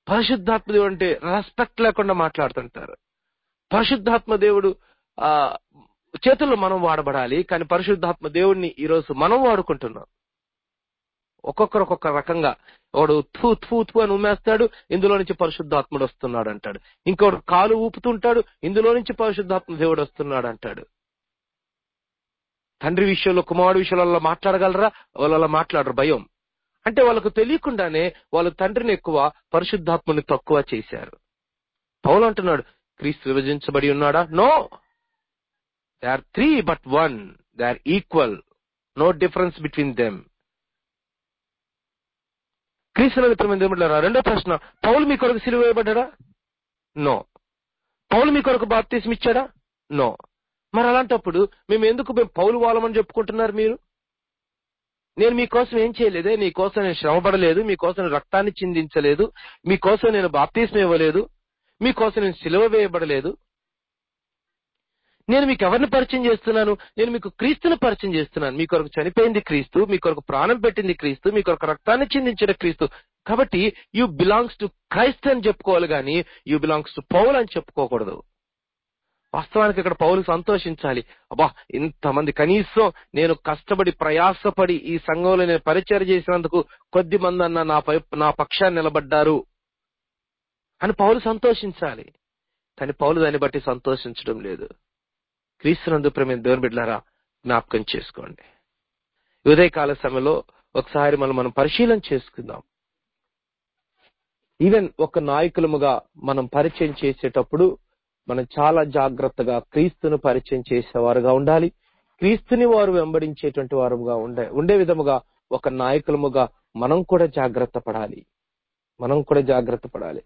పరిశుద్ధాత్మ దేవుడు అంటే రెస్పెక్ట్ లేకుండా మాట్లాడుతుంటారు పరిశుద్ధాత్మ దేవుడు ఆ చేతుల్లో మనం వాడబడాలి కానీ పరిశుద్ధాత్మ దేవుడిని ఈ రోజు మనం వాడుకుంటున్నాం ఒక్కొక్కరు ఒక్కొక్క రకంగా ఒకడు థూ థూ థూ అని ఉమ్మేస్తాడు ఇందులో నుంచి పరిశుద్ధాత్ముడు వస్తున్నాడు అంటాడు ఇంకోడు కాలు ఊపుతుంటాడు ఇందులో నుంచి పరిశుద్ధాత్మ దేవుడు వస్తున్నాడు అంటాడు తండ్రి విషయంలో కుమారుడు విషయంలో అలా మాట్లాడగలరా వాళ్ళు అలా మాట్లాడరు భయం అంటే వాళ్ళకు తెలియకుండానే వాళ్ళు తండ్రిని ఎక్కువ పరిశుద్ధాత్మని తక్కువ చేశారు పౌలు అంటున్నాడు క్రీస్తు విభజించబడి ఉన్నాడా no they are three but one they are equal no difference between them క్రీస్తుల మిత్రమైన దేవుడులారా రెండో ప్రశ్న పౌలు మీ కొరకు సిలువ వేయబడ్డా నో పౌలు మీ కొరకు బాప్తీసం ఇచ్చాడా నో మరి అలాంటప్పుడు మేము ఎందుకు మేము పౌలు వాళ్ళమని చెప్పుకుంటున్నారు మీరు నేను మీకోసం ఏం చేయలేదే మీకోసం నేను శ్రమపడలేదు మీకోసం నేను రక్తాన్ని చిందించలేదు మీకోసం నేను బాప్తీసం ఇవ్వలేదు మీకోసం నేను సిలువ వేయబడలేదు నేను మీకు ఎవరిని పరిచయం చేస్తున్నాను నేను మీకు క్రీస్తుని పరిచయం చేస్తున్నాను మీ కొరకు చనిపోయింది క్రీస్తు మీ కొరకు ప్రాణం పెట్టింది క్రీస్తు మీ కొరకు రక్తాన్ని చిందించిన క్రీస్తు కాబట్టి యు బిలాంగ్స్ టు క్రైస్ట్ అని చెప్పుకోవాలి కానీ యు బిలాంగ్స్ టు పౌల్ అని చెప్పుకోకూడదు వాస్తవానికి ఇక్కడ పౌలు సంతోషించాలి అబ్బా ఇంతమంది కనీసం నేను కష్టపడి ప్రయాసపడి ఈ సంఘంలో నేను పరిచయం చేసినందుకు కొద్ది మంది అన్న నా పై నా పక్షాన్ని నిలబడ్డారు అని పౌలు సంతోషించాలి కానీ పౌలు దాన్ని బట్టి సంతోషించడం లేదు క్రీస్తునందు ప్రేమ దేవుని బిడ్డలారా జ్ఞాపకం చేసుకోండి ఉదయకాల సమయంలో ఒకసారి మనం మనం పరిశీలన చేసుకుందాం ఈవెన్ ఒక నాయకులముగా మనం పరిచయం చేసేటప్పుడు మనం చాలా జాగ్రత్తగా క్రీస్తును పరిచయం చేసేవారుగా ఉండాలి క్రీస్తుని వారు వెంబడించేటువంటి వారుగా ఉండే ఉండే విధముగా ఒక నాయకులముగా మనం కూడా జాగ్రత్త పడాలి మనం కూడా జాగ్రత్త పడాలి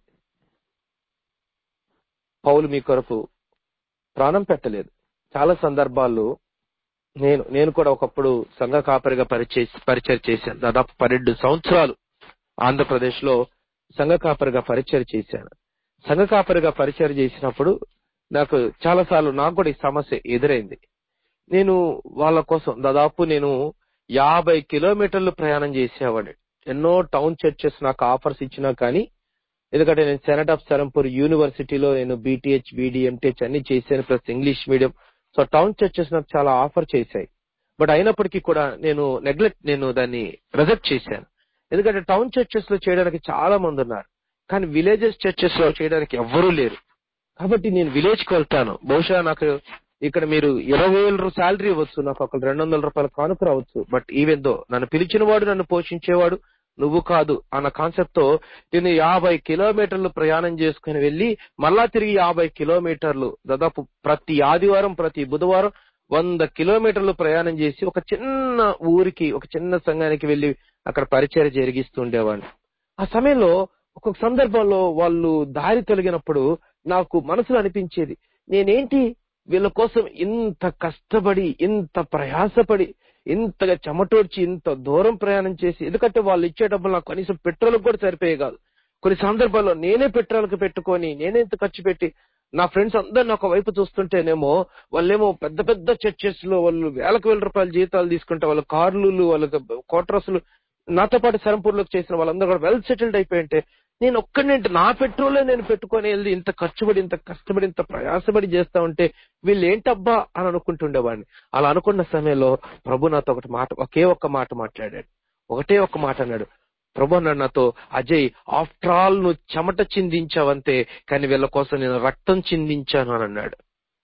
పౌలు మీ కొరకు ప్రాణం పెట్టలేదు చాలా సందర్భాల్లో నేను నేను కూడా ఒకప్పుడు సంఘ కాపరిగా పరిచయ పరిచయం చేశాను దాదాపు పన్నెండు సంవత్సరాలు ఆంధ్రప్రదేశ్ లో సంఘ కాపరిగా పరిచయం చేశాను సంఘ కాపరిగా పరిచయం చేసినప్పుడు నాకు చాలా సార్లు నాకు కూడా ఈ సమస్య ఎదురైంది నేను వాళ్ళ కోసం దాదాపు నేను యాభై కిలోమీటర్లు ప్రయాణం చేసేవాడిని ఎన్నో టౌన్ చర్చెస్ నాకు ఆఫర్స్ ఇచ్చినా కానీ ఎందుకంటే నేను సెనట్ ఆఫ్ సరంపూర్ యూనివర్సిటీలో నేను బీటీహెచ్ బీడీ ఎంటీహెచ్ అన్ని చేశాను plus English medium so town churches నాకు చాలా ఆఫర్ చేశాయి బట్ అయినప్పటికీ కూడా నేను నెగ్లెక్ట్ నేను దాన్ని రిజెక్ట్ చేశాను ఎందుకంటే టౌన్ చర్చెస్ లో చేయడానికి చాలా మంది ఉన్నారు కానీ విలేజెస్ చర్చెస్ లో చేయడానికి ఎవ్వరూ లేరు కాబట్టి నేను విలేజ్ కి వెళ్తాను బహుశా నాకు ఇక్కడ మీరు ఇరవై వేల శాలరీ ఇవ్వచ్చు నాకు ఒక రెండు వందల రూపాయల కానుక రావచ్చు బట్ ఈవెన్ దో నన్ను పిలిచిన వాడు నన్ను పోషించేవాడు నువ్వు కాదు అన్న కాన్సెప్ట్ తో నేను యాభై కిలోమీటర్లు ప్రయాణం చేసుకుని వెళ్ళి మళ్ళా తిరిగి యాభై కిలోమీటర్లు దాదాపు ప్రతి ఆదివారం ప్రతి బుధవారం వంద కిలోమీటర్లు ప్రయాణం చేసి ఒక చిన్న ఊరికి ఒక చిన్న సంఘానికి వెళ్లి అక్కడ పరిచయం జరిగిస్తూ ఉండేవాడిని ఆ సమయంలో ఒక్కొక్క సందర్భంలో వాళ్ళు దారి తొలగినప్పుడు నాకు మనసులో అనిపించేది నేనేంటి వీళ్ళ కోసం ఇంత కష్టపడి ఇంత ప్రయాసపడి ఇంతగా చెమటోడ్చి ఇంత దూరం ప్రయాణం చేసి ఎందుకంటే వాళ్ళు ఇచ్చే డబ్బులు నాకు కనీసం పెట్రోల్ కూడా సరిపోయే కాదు కొన్ని సందర్భాల్లో నేనే పెట్రోల్కి పెట్టుకొని నేనే ఇంత ఖర్చు పెట్టి నా ఫ్రెండ్స్ అందరిని ఒక వైపు చూస్తుంటేనేమో వాళ్ళేమో పెద్ద పెద్ద చర్చెస్ లో వాళ్ళు వేలకు వేల రూపాయల జీతాలు తీసుకుంటే వాళ్ళ కార్లు వాళ్ళకి కోట్రస్లు నాతో పాటు సరంపూర్లోకి చేసిన వాళ్ళందరూ కూడా వెల్ సెటిల్డ్ అయిపోయింటే నేను ఒక్కడేంటి నా పెట్రోలే నేను పెట్టుకొని వెళ్ళి ఇంత ఖర్చుపడి ఇంత కష్టపడి ఇంత ప్రయాసపడి చేస్తా ఉంటే వీళ్ళు ఏంటబ్బా అని అనుకుంటుండేవాడిని అలా అనుకున్న సమయంలో ప్రభు నాతో ఒకటి మాట ఒకే ఒక్క మాట మాట్లాడాడు ఒకటే ఒక్క మాట అన్నాడు ప్రభు అన్నాడు నాతో అజయ్ ఆఫ్టర్ ఆల్ నువ్వు చెమట చిందించావంతే కానీ వీళ్ళ కోసం నేను రక్తం చిందించాను అని అన్నాడు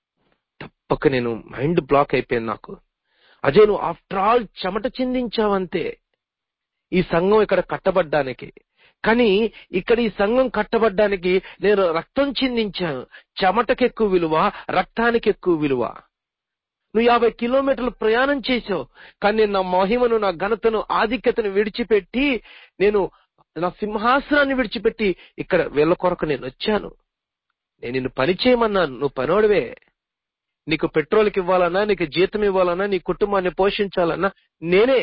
తప్పక నేను మైండ్ బ్లాక్ అయిపోయింది నాకు అజయ్ నువ్వు ఆఫ్టర్ ఆల్ చెమట చిందించావంతే ఈ సంఘం ఇక్కడ కట్టబడ్డానికి కానీ ఇక్కడ ఈ సంఘం కట్టబడ్డానికి నేను రక్తం చిందించాను చెమటకి ఎక్కువ విలువ రక్తానికి ఎక్కువ విలువ నువ్వు యాభై కిలోమీటర్లు ప్రయాణం చేసావు కానీ నేను నా మహిమను నా ఘనతను ఆధిక్యతను విడిచిపెట్టి నేను నా సింహాసనాన్ని విడిచిపెట్టి ఇక్కడ వీళ్ళ కొరకు నేను వచ్చాను నేను నిన్ను పని చేయమన్నాను నువ్వు పనోడివే నీకు పెట్రోల్కి ఇవ్వాలన్నా నీకు జీతం ఇవ్వాలన్నా నీ కుటుంబాన్ని పోషించాలన్నా నేనే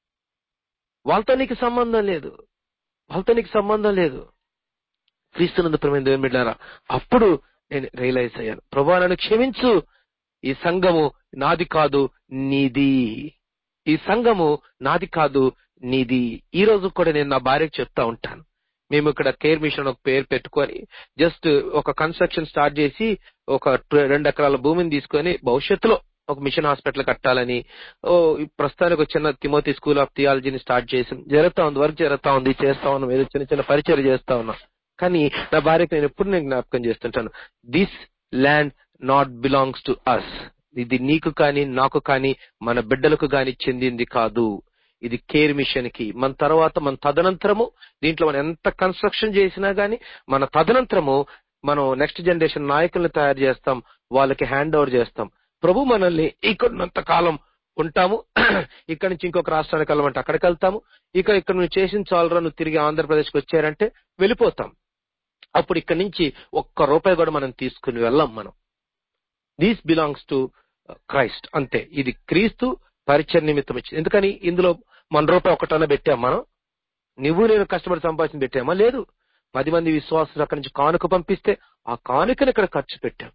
వాళ్ళతో నీకు సంబంధం లేదు వాళ్ళతో నీకు సంబంధం లేదు క్రీస్తునందు ప్రమేణ దేవుని బిడ్డారా అప్పుడు నేను రియలైజ్ అయ్యాను ప్రభా నన్ను క్షమించు ఈ సంఘము నాది కాదు నీది ఈ సంఘము నాది కాదు నీది ఈ రోజు కూడా నేను నా భార్యకు చెప్తా ఉంటాను మేము ఇక్కడ కేర్ మిషన్ ఒక పేరు పెట్టుకొని జస్ట్ ఒక కన్స్ట్రక్షన్ స్టార్ట్ చేసి ఒక ట- రెండు ఎకరాల భూమిని తీసుకొని భవిష్యత్తులో ఒక మిషన్ హాస్పిటల్ కట్టాలని ఓ ఈ ప్రస్తుతానికి ఒక చిన్న తిమోతి స్కూల్ ఆఫ్ థియాలజీని స్టార్ట్ చేసి జరుగుతా ఉంది వర్క్ జరుగుతా ఉంది చేస్తా ఉన్నాం ఏదో చిన్న చిన్న పరిచయం చేస్తా ఉన్నాం కానీ నా భార్యకు నేను ఎప్పుడు నేను జ్ఞాపకం చేస్తుంటాను this land not belongs to us ఇది నీకు కానీ నాకు కానీ మన బిడ్డలకు కానీ చెందింది కాదు ఇది కేర్ మిషన్ కి మన తర్వాత మన తదనంతరము దీంట్లో మనం ఎంత కన్స్ట్రక్షన్ చేసినా గానీ మన తదనంతరము మనం నెక్స్ట్ జనరేషన్ నాయకుల్ని తయారు చేస్తాం వాళ్ళకి హ్యాండ్ ఓవర్ చేస్తాం ప్రభు మనల్ని ఇక్కడున్నంత కాలం ఉంటాము ఇక్కడ నుంచి ఇంకొక రాష్ట్రానికి వెళ్ళమంటే అక్కడికి వెళ్తాము ఇక ఇక్కడ నువ్వు చేసిన చాలరా నువ్వు తిరిగి ఆంధ్రప్రదేశ్కి వచ్చారంటే వెళ్ళిపోతాం అప్పుడు ఇక్కడ నుంచి ఒక్క రూపాయి కూడా మనం తీసుకుని వెళ్ళాం మనం దీస్ బిలాంగ్స్ టు క్రైస్ట్ అంతే ఇది క్రీస్తు పరిచయ నిమిత్తం ఇచ్చింది ఎందుకని ఇందులో మన రూపాయి ఒకటన్నా పెట్టాం మనం నువ్వు నేను కష్టపడి సంపాదించి పెట్టామా లేదు పది మంది విశ్వాసులు అక్కడి నుంచి కానుక పంపిస్తే ఆ కానుకని ఇక్కడ ఖర్చు పెట్టాం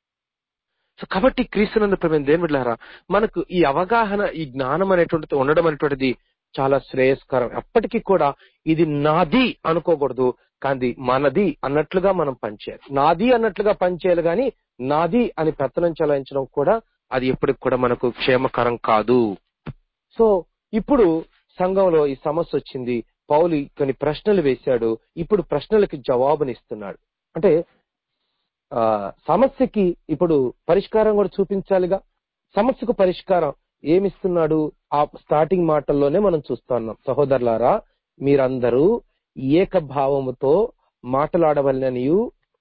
సో కాబట్టి క్రీస్తునందు ప్రేమ దేని బిడ్డలారా మనకు ఈ అవగాహన ఈ జ్ఞానం అనేటువంటిది ఉండడం అనేటువంటిది చాలా శ్రేయస్కరం ఎప్పటికీ కూడా ఇది నాది అనుకోకూడదు కానీ మనది అన్నట్లుగా మనం పనిచేయాలి నాది అన్నట్లుగా పనిచేయాలి కానీ నాది అని పెత్తనం చెలాయించడం కూడా అది ఎప్పటికి కూడా మనకు క్షేమకరం కాదు సో ఇప్పుడు సంఘంలో ఈ సమస్య వచ్చింది పౌలు కొన్ని ప్రశ్నలు వేశాడు ఇప్పుడు ప్రశ్నలకి జవాబునిస్తున్నాడు అంటే ఆ సమస్యకి ఇప్పుడు పరిష్కారం కూడా చూపించాలిగా సమస్యకు పరిష్కారం ఏమిస్తున్నాడు ఆ స్టార్టింగ్ మాటల్లోనే మనం చూస్తున్నాం సహోదరులారా మీరందరూ ఏకభావముతో మాట్లాడవలననియు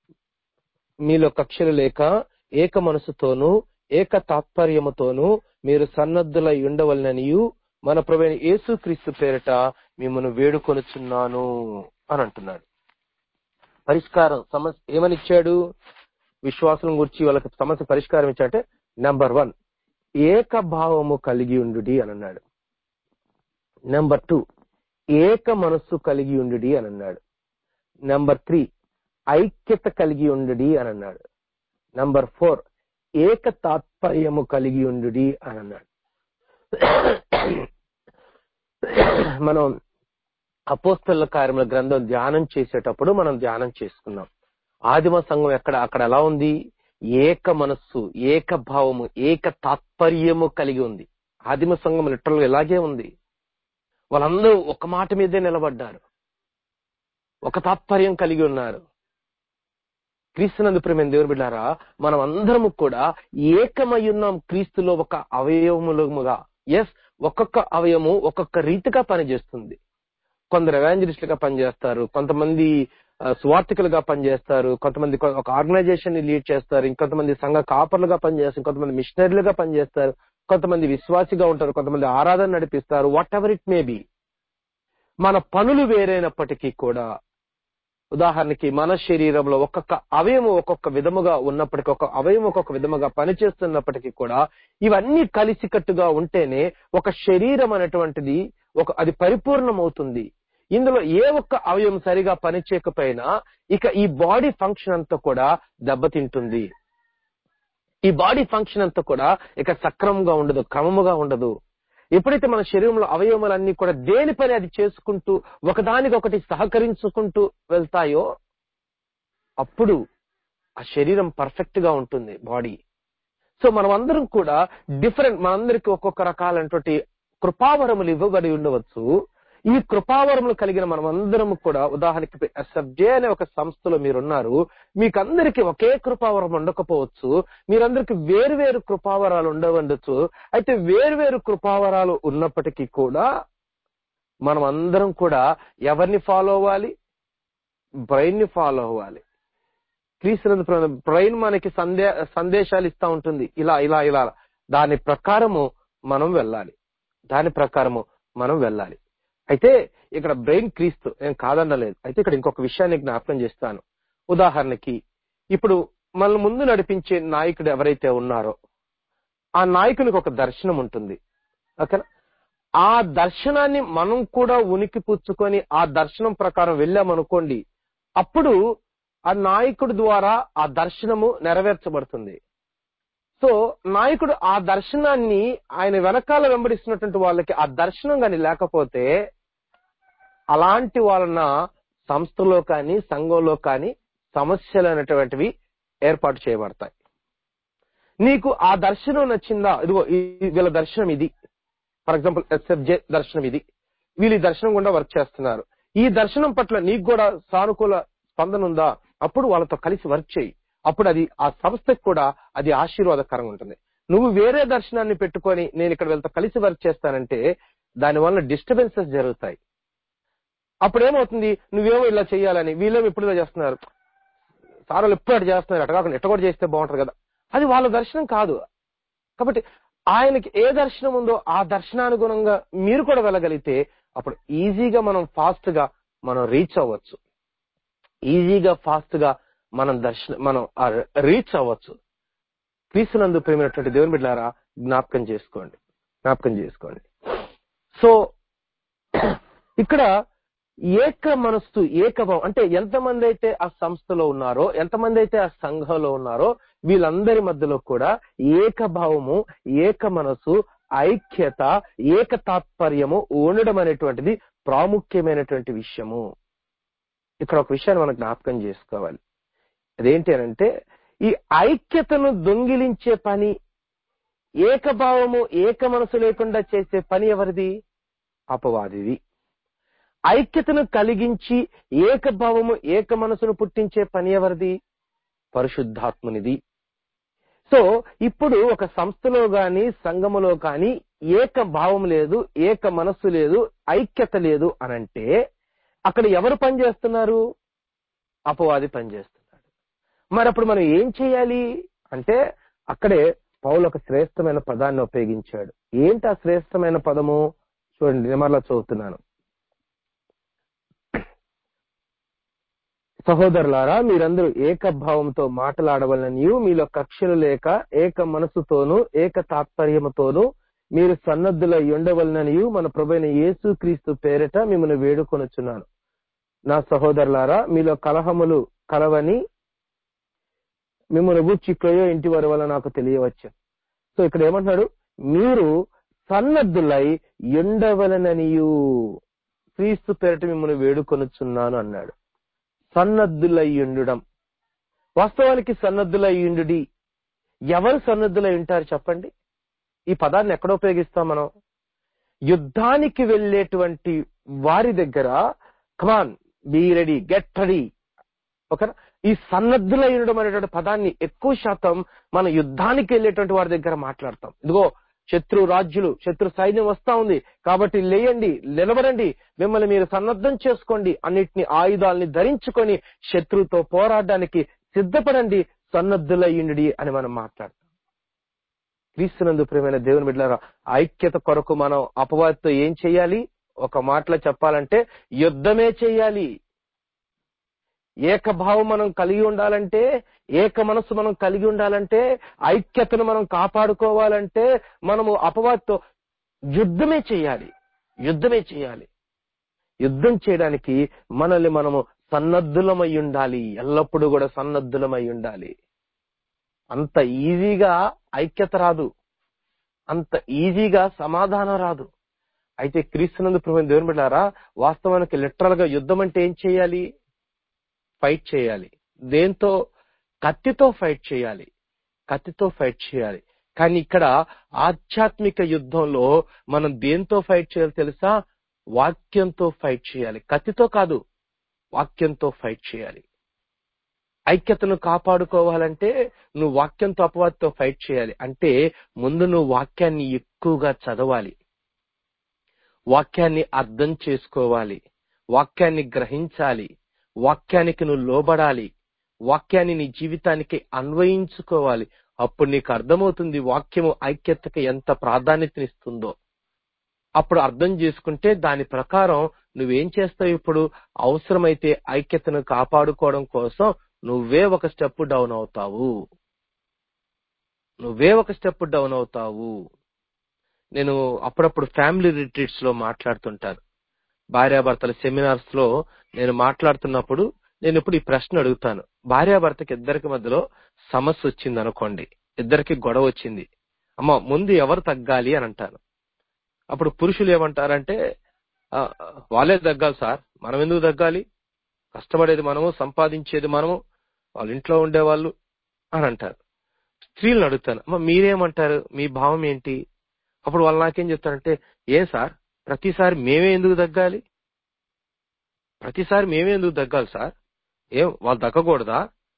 మీలో కక్షలు లేక ఏక మనసుతోనూ ఏక తాత్పర్యముతోనూ మీరు సన్నద్ధులై ఉండవలననియు మన ప్రవీణ యేసుక్రీస్తు పేరిట మిమ్మల్ని వేడుకొనుచున్నాను అని అంటున్నాడు పరిష్కారం సమస్య ఏమనిచ్చాడు విశ్వాసం గురించి వాళ్ళకి సమస్య పరిష్కారం ఇచ్చాడంటే నెంబర్ వన్ ఏకభావము కలిగి ఉండు అని అన్నాడు నెంబర్ టూ ఏక మనస్సు కలిగి ఉండు అని అన్నాడు నెంబర్ త్రీ ఐక్యత కలిగి ఉండు అని అన్నాడు నంబర్ ఫోర్ ఏక తాత్పర్యము కలిగి ఉండు అని అన్నాడు మనం అపోస్తల కార్యముల గ్రంథం ధ్యానం చేసేటప్పుడు మనం ధ్యానం చేసుకున్నాం ఆదిమ సంఘం ఎక్కడ అక్కడ ఎలా ఉంది ఏక మనస్సు ఏక భావము ఏక తాత్పర్యము కలిగి ఉంది ఆదిమ సంఘం లిటరల్ ఇలాగే ఉంది వాళ్ళందరూ ఒక మాట మీదే నిలబడ్డారు ఒక తాత్పర్యం కలిగి ఉన్నారు క్రీస్తునందు ప్రేమ దేవుని బిడ్డారా మనం అందరము కూడా ఏకమై ఉన్నాం క్రీస్తులో ఒక అవయవములుగా ఎస్ ఒక్కొక్క అవయము ఒక్కొక్క రీతిగా పనిచేస్తుంది కొందరు ఎవాంజలిస్టులుగా పనిచేస్తారు కొంతమంది ఆ, సువార్థికులుగా పనిచేస్తారు కొంతమంది కొ- ఒక ఆర్గనైజేషన్ ని లీడ్ చేస్తారు ఇంకొంతమంది సంఘ కాపర్లుగా పనిచేస్తారు కొంతమంది మిషనరీలుగా పనిచేస్తారు కొంతమంది విశ్వాసిగా ఉంటారు కొంతమంది ఆరాధన నడిపిస్తారు whatever it may be మన పనులు వేరైనప్పటికీ కూడా ఉదాహరణకి మన శరీరంలో ఒక్కొక్క అవయవం ఒక్కొక్క విధముగా ఉన్నప్పటికీ ఒక అవయవం ఒక్కొక్క విధముగా పనిచేస్తున్నప్పటికీ కూడా ఇవన్నీ కలిసికట్టుగా ఉంటేనే ఒక శరీరం అనేటువంటిది ఒక అది పరిపూర్ణమవుతుంది ఇందులో ఏ ఒక్క అవయవం సరిగా పనిచేయకపోయినా ఇక ఈ బాడీ ఫంక్షన్ అంతా కూడా దెబ్బతింటుంది ఈ బాడీ ఫంక్షన్ అంతా కూడా ఇక సక్రమంగా ఉండదు క్రమముగా ఉండదు ఎప్పుడైతే మన శరీరంలో అవయవములన్నీ కూడా దేని పని అది చేసుకుంటూ ఒకదానికొకటి సహకరించుకుంటూ వెళ్తాయో అప్పుడు ఆ శరీరం పర్ఫెక్ట్ గా ఉంటుంది బాడీ సో మనం అందరం కూడా డిఫరెంట్ మనందరికి ఒక్కొక్క రకాలైనటువంటి కృపావరములు ఇవ్వబడి ఉండవచ్చు ఈ కృపావరములు కలిగిన మనం అందరం కూడా ఉదాహరణకి ఎస్ఎఫ్జే అనే ఒక సంస్థలో మీరున్నారు మీకందరికి ఒకే కృపావరం ఉండకపోవచ్చు మీరందరికి వేరు వేరు కృపావరాలు ఉండవచ్చు అయితే వేరు వేరు కృపావరాలు ఉన్నప్పటికీ కూడా మనం అందరం కూడా ఎవరిని ఫాలో అవ్వాలి బ్రెయిన్ ని ఫాలో అవ్వాలి క్రీస్తునందు బ్రెయిన్ మనకి సందే సందేశాలు ఇస్తా ఉంటుంది ఇలా ఇలా ఇలా దాని ప్రకారము మనం వెళ్ళాలి దాని ప్రకారము మనం వెళ్ళాలి అయితే ఇక్కడ బ్రెయిన్ క్రీస్తు నేను కాదనలేదు అయితే ఇక్కడ ఇంకొక విషయాన్ని జ్ఞాపకం చేస్తాను ఉదాహరణకి ఇప్పుడు మన ముందు నడిపించే నాయకుడు ఎవరైతే ఉన్నారో ఆ నాయకునికి ఒక దర్శనం ఉంటుంది ఓకేనా ఆ దర్శనాన్ని మనం కూడా ఉనికి పుచ్చుకొని ఆ దర్శనం ప్రకారం వెళ్ళామనుకోండి అప్పుడు ఆ నాయకుడి ద్వారా ఆ దర్శనము నెరవేర్చబడుతుంది సో నాయకుడు ఆ దర్శనాన్ని ఆయన వెనకాల వెంబడిస్తున్నటువంటి వాళ్ళకి ఆ దర్శనం గాని లేకపోతే అలాంటి వాళ్ళన సంస్థలో కానీ సంఘంలో కానీ సమస్యలు అనేటువంటివి ఏర్పాటు చేయబడతాయి నీకు ఆ దర్శనం నచ్చిందా ఇదిగో ఈ- వీళ్ళ దర్శనం ఇది ఫర్ ఎగ్జాంపుల్ ఎస్ఎఫ్జే దర్శనం ఇది వీళ్ళు ఈ దర్శనం గుండా వర్క్ చేస్తున్నారు ఈ దర్శనం పట్ల నీకు కూడా సానుకూల స్పందన ఉందా అప్పుడు వాళ్ళతో కలిసి వర్క్ చేయి అప్పుడు అది ఆ సంస్థకు కూడా అది ఆశీర్వాదకరంగా ఉంటుంది నువ్వు వేరే దర్శనాన్ని పెట్టుకొని నేను ఇక్కడ వీళ్ళతో కలిసి వర్క్ చేస్తానంటే దాని వల్ల డిస్టర్బెన్సెస్ జరుగుతాయి అప్పుడు ఏమవుతుంది నువ్వేమో ఇలా చేయాలని వీళ్ళేమో ఇప్పుడు ఇలా చేస్తున్నారు సార్ వాళ్ళు ఎప్పుడు అటు చేస్తున్నారు అటు కాకుండా ఎట్ట కూడా చేస్తే బాగుంటది కదా అది వాళ్ళ దర్శనం కాదు కాబట్టి ఆయనకి ఏ దర్శనం ఉందో ఆ దర్శనానుగుణంగా మీరు కూడా వెళ్ళగలిగితే అప్పుడు ఈజీగా మనం ఫాస్ట్ గా మనం రీచ్ అవ్వచ్చు ఈజీగా ఫాస్ట్ గా మనం దర్శనం మనం రీచ్ అవ్వచ్చు క్రీస్తునందు ప్రేమైనటువంటి దేవుని బిడ్డారా జ్ఞాపకం చేసుకోండి జ్ఞాపకం చేసుకోండి సో ఇక్కడ ఏక మనస్సు ఏకభావం అంటే ఎంతమంది అయితే ఆ సంస్థలో ఉన్నారో ఎంతమంది అయితే ఆ సంఘంలో ఉన్నారో వీళ్ళందరి మధ్యలో కూడా ఏకభావము ఏక మనసు ఐక్యత ఏక తాత్పర్యము ఉండడం అనేటువంటిది ప్రాముఖ్యమైనటువంటి విషయము ఇక్కడ ఒక విషయాన్ని మనం జ్ఞాపకం చేసుకోవాలి అదేంటి అనంటే ఈ ఐక్యతను దొంగిలించే పని ఏకభావము ఏక మనసు లేకుండా చేసే పని ఎవరిది అపవాదిది ఐక్యతను కలిగించి ఏకభావము ఏక మనసును పుట్టించే పని ఎవరిది పరిశుద్ధాత్మునిది సో ఇప్పుడు ఒక సంస్థలో గాని సంఘములో కాని ఏక భావం లేదు ఏక మనస్సు లేదు ఐక్యత లేదు అనంటే అక్కడ ఎవరు పనిచేస్తున్నారు అపవాది పనిచేస్తున్నాడు మరి అప్పుడు మనం ఏం చేయాలి అంటే అక్కడే పౌలు ఒక శ్రేష్టమైన పదాన్ని ఉపయోగించాడు ఏంటి ఆ శ్రేష్టమైన పదము చూడండి నేను మరలా చదువుతున్నాను సహోదరులారా మీరందరూ ఏకభావంతో మాట్లాడవలననియు మీలో కక్షలు లేక ఏక మనసుతోనూ ఏక తాత్పర్యముతోనూ మీరు సన్నద్ధులై ఉండవలననియు మన ప్రభైన యేసు క్రీస్తు పేరిట మిమ్మల్ని వేడుకొనుచున్నాను నా సహోదరులారా మీలో కలహములు కలవని మిమ్మల్ని గూర్చి క్రయో ఇంటి వారి వల్ల నాకు తెలియవచ్చు సో ఇక్కడ ఏమంటున్నాడు మీరు సన్నద్ధులై ఉండవలననియు క్రీస్తు పేరిట మిమ్మల్ని వేడుకొనుచున్నాను అన్నాడు సన్నద్ధులై ఉండడం వాస్తవానికి సన్నద్ధులై ఉండుడి ఎవరు సన్నద్ధులై ఉంటారు చెప్పండి ఈ పదాన్ని ఎక్కడ ఉపయోగిస్తాం మనం యుద్ధానికి వెళ్ళేటువంటి వారి దగ్గర come on be ready get ready ఓకేనా ఈ సన్నద్ధులై ఉండడం అనేటువంటి పదాన్ని ఎక్కువ శాతం మన యుద్ధానికి వెళ్ళేటువంటి వారి దగ్గర మాట్లాడతాం ఇదిగో శత్రు రాజ్యులు శత్రు సైన్యం వస్తా ఉంది కాబట్టి లేయండి నిలబడండి మిమ్మల్ని మీరు సన్నద్ధం చేసుకోండి అన్నిటిని ఆయుధాలని ధరించుకొని శత్రువుతో పోరాడడానికి సిద్ధపడండి సన్నద్ధులయ్యుండి అని మనం మాట్లాడతాం క్రీస్తునందు ప్రియమైన దేవుని బిడ్డలారా ఐక్యత కొరకు మనం అపవాదితో ఏం చేయాలి ఒక మాటలో చెప్పాలంటే యుద్ధమే చేయాలి ఏకభావం మనం కలిగి ఉండాలంటే ఏక మనస్సు మనం కలిగి ఉండాలంటే ఐక్యతను మనం కాపాడుకోవాలంటే మనము అపవాదితో యుద్ధమే చేయాలి యుద్ధమే చేయాలి యుద్ధం చేయడానికి మనల్ని మనము సన్నద్ధులమై ఉండాలి ఎల్లప్పుడూ కూడా సన్నద్ధులమై ఉండాలి అంత ఈజీగా ఐక్యత రాదు అంత ఈజీగా సమాధానం రాదు అయితే క్రీస్తునందు ప్రభు దేవుని బిడ్డారా వాస్తవానికి లిటరల్ గా యుద్ధం అంటే ఏం చేయాలి ఫైట్ చేయాలి దేంతో కత్తితో ఫైట్ చేయాలి కత్తితో ఫైట్ చేయాలి కానీ ఇక్కడ ఆధ్యాత్మిక యుద్ధంలో మనం దేంతో ఫైట్ చేయాలి తెలుసా వాక్యంతో ఫైట్ చేయాలి కత్తితో కాదు వాక్యంతో ఫైట్ చేయాలి ఐక్యతను కాపాడుకోవాలంటే నువ్వు వాక్యంతో అపవాదితో ఫైట్ చేయాలి అంటే ముందు నువ్వు వాక్యాన్ని ఎక్కువగా చదవాలి వాక్యాన్ని అర్థం చేసుకోవాలి వాక్యాన్ని గ్రహించాలి వాక్యానికి నువ్వు లోబడాలి వాక్యాన్ని నీ జీవితానికి అన్వయించుకోవాలి అప్పుడు నీకు అర్థమవుతుంది వాక్యము ఐక్యతకి ఎంత ప్రాధాన్యతనిస్తుందో అప్పుడు అర్థం చేసుకుంటే దాని ప్రకారం నువ్వేం చేస్తావు ఇప్పుడు అవసరమైతే ఐక్యతను కాపాడుకోవడం కోసం నువ్వే ఒక స్టెప్ డౌన్ అవుతావు నువ్వే ఒక స్టెప్ డౌన్ అవుతావు నేను అప్పుడప్పుడు ఫ్యామిలీ రిట్రీట్స్ లో మాట్లాడుతుంటాను భార్యాభర్తల సెమినార్స్ లో నేను మాట్లాడుతున్నప్పుడు నేను ఇప్పుడు ఈ ప్రశ్న అడుగుతాను భార్యాభర్తకి ఇద్దరికి మధ్యలో సమస్య వచ్చింది అనుకోండి ఇద్దరికి గొడవ వచ్చింది అమ్మ ముందు ఎవరు తగ్గాలి అని అంటాను అప్పుడు పురుషులు ఏమంటారంటే "ఆ, వాళ్ళే తగ్గాలి సార్ మనం ఎందుకు తగ్గాలి కష్టపడేది మనము సంపాదించేది మనము వాళ్ళ ఇంట్లో ఉండేవాళ్ళు అని అంటారు స్త్రీలను అడుగుతాను అమ్మ మీరేమంటారు మీ భావం ఏంటి అప్పుడు వాళ్ళు నాకేం చెప్తారంటే ఏం సార్ ప్రతిసారి మేమే ఎందుకు తగ్గాలి ప్రతిసారి మేమే ఎందుకు తగ్గాలి సార్ ఏం వాళ్ళు తగ్గకూడదా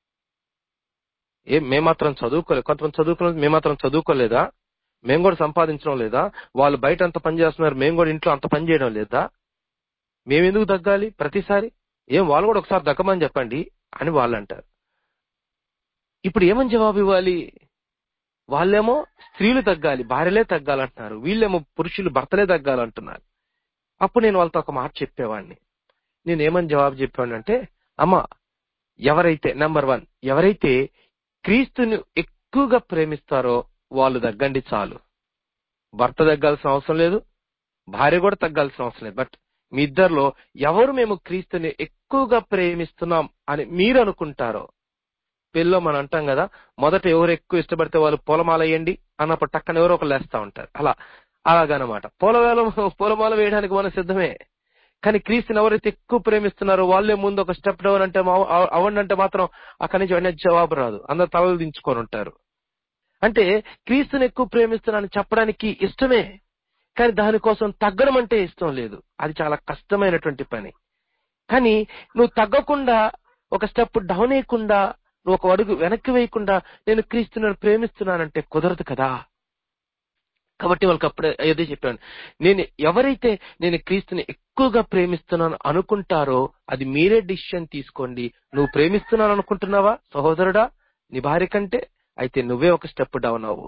ఏం మేమాత్రం చదువుకోలేదు కొంతమంది చదువుకోలేదు మేమాత్రం చదువుకోలేదా మేము కూడా సంపాదించడం లేదా వాళ్ళు బయట అంత పని చేస్తున్నారు మేము కూడా ఇంట్లో అంత పని చేయడం లేదా మేమెందుకు తగ్గాలి ప్రతిసారి ఏం వాళ్ళు కూడా ఒకసారి దక్కమని చెప్పండి అని వాళ్ళు అంటారు ఇప్పుడు ఏమని జవాబు ఇవ్వాలి వాళ్ళేమో స్త్రీలు తగ్గాలి భార్యలే తగ్గాలంటున్నారు వీళ్ళేమో పురుషులు భర్తలే తగ్గాలంటున్నారు అప్పుడు నేను వాళ్ళతో ఒక మాట చెప్పేవాడిని నేను ఏమని జవాబు చెప్పానంటే అమ్మ ఎవరైతే నంబర్ వన్ ఎవరైతే క్రీస్తుని ఎక్కువగా ప్రేమిస్తారో వాళ్ళు తగ్గండి చాలు భర్త తగ్గాల్సిన అవసరం లేదు భార్య కూడా తగ్గాల్సిన అవసరం లేదు బట్ మీ ఇద్దరిలో ఎవరు మేము క్రీస్తుని ఎక్కువగా ప్రేమిస్తున్నాం అని మీరు అనుకుంటారో పెళ్ళిలో మనం అంటాం కదా మొదట ఎవరు ఎక్కువ ఇష్టపడితే వాళ్ళు పూలమాల వేయండి అన్నప్పుడు టక్కన ఎవరో ఒకరు లేస్తా ఉంటారు అలా అలాగనమాట పూలవేల పూలమాల వేయడానికి మనం సిద్ధమే కానీ క్రీస్తుని ఎవరైతే ఎక్కువ ప్రేమిస్తున్నారో వాళ్ళే ముందు ఒక స్టెప్ డౌన్ అంటే మా- అవ- అవ్వండి అంటే మాత్రం అక్కడి నుంచి వెంటనే జవాబు రాదు అందరు తలలు దించుకొని ఉంటారు అంటే క్రీస్తుని ఎక్కువ ప్రేమిస్తున్నానని చెప్పడానికి ఇష్టమే కానీ దానికోసం తగ్గడం అంటే ఇష్టం లేదు అది చాలా కష్టమైనటువంటి పని కానీ నువ్వు తగ్గకుండా ఒక స్టెప్ డౌన్ వేయకుండా నువ్వు ఒక అడుగు వెనక్కి వేయకుండా నేను క్రీస్తుని ప్రేమిస్తున్నానంటే కుదరదు కదా కాబట్టి వాళ్ళకి అప్పుడే అదే చెప్పాను నేను ఎవరైతే నేను క్రీస్తుని ఎక్కువగా ప్రేమిస్తున్నాను అనుకుంటారో అది మీరే డిసిషన్ తీసుకోండి నువ్వు ప్రేమిస్తున్నాను అనుకుంటున్నావా సహోదరుడా నీ భార్య కంటే అయితే నువ్వే ఒక స్టెప్ డౌన్ అవ్వు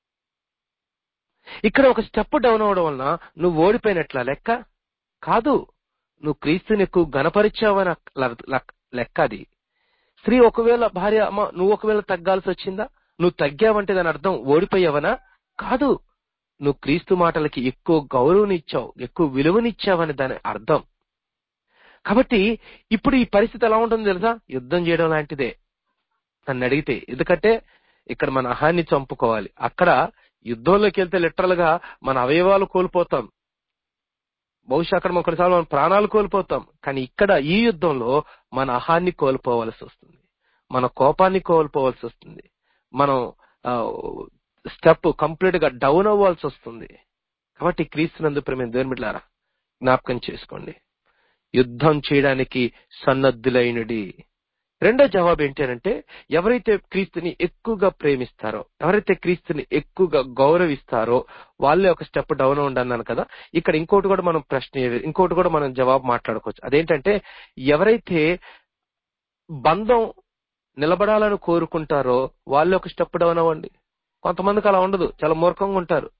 ఇక్కడ ఒక స్టెప్ డౌన్ అవడం వలన నువ్వు ఓడిపోయినట్ల లెక్క కాదు నువ్వు క్రీస్తుని ఎక్కువ గణపరిచావని లెక్క అది స్త్రీ ఒకవేళ భార్య అమ్మ నువ్వు ఒకవేళ తగ్గాల్సి వచ్చిందా నువ్వు తగ్గావంటే దాని అర్థం ఓడిపోయావనా కాదు నువ్వు క్రీస్తు మాటలకి ఎక్కువ గౌరవనిచ్చావు ఎక్కువ విలువనిచ్చావని దాని అర్థం కాబట్టి ఇప్పుడు ఈ పరిస్థితి ఎలా ఉంటుందో తెలుసా యుద్ధం చేయడం లాంటిదే నన్ను అడిగితే ఎందుకంటే ఇక్కడ మన అహాన్ని చంపుకోవాలి అక్కడ యుద్ధంలోకి వెళ్తే లిటరల్ గా మన అవయవాలు కోల్పోతాం బహుశా అక్కడ మనం కొన్నిసార్లు మన ప్రాణాలు కోల్పోతాం కానీ ఇక్కడ ఈ యుద్ధంలో మన అహాన్ని కోల్పోవలసి వస్తుంది మన కోపాన్ని కోల్పోవలసి వస్తుంది మనం స్టెప్ కంప్లీట్ గా డౌన్ అవ్వాల్సి వస్తుంది కాబట్టి క్రీస్తునందు ప్రేమ దేవుని బిడ్డలారా జ్ఞాపకం చేసుకోండి యుద్ధం చేయడానికి సన్నద్ధులైనడి రెండో జవాబు ఏంటి అంటే ఎవరైతే క్రీస్తుని ఎక్కువగా ప్రేమిస్తారో ఎవరైతే క్రీస్తుని ఎక్కువగా గౌరవిస్తారో వాళ్ళే ఒక స్టెప్ డౌన్ ఉండన్నాను కదా ఇక్కడ ఇంకోటి కూడా మనం ప్రశ్న ఇంకోటి కూడా మనం జవాబు మాట్లాడుకోవచ్చు అదేంటంటే ఎవరైతే బంధం నిలబడాలని కోరుకుంటారో వాళ్ళే ఒక స్టెప్ డౌన్ అవ్వండి కొంతమందికి అలా ఉండదు చాలా మూర్ఖంగా ఉంటారు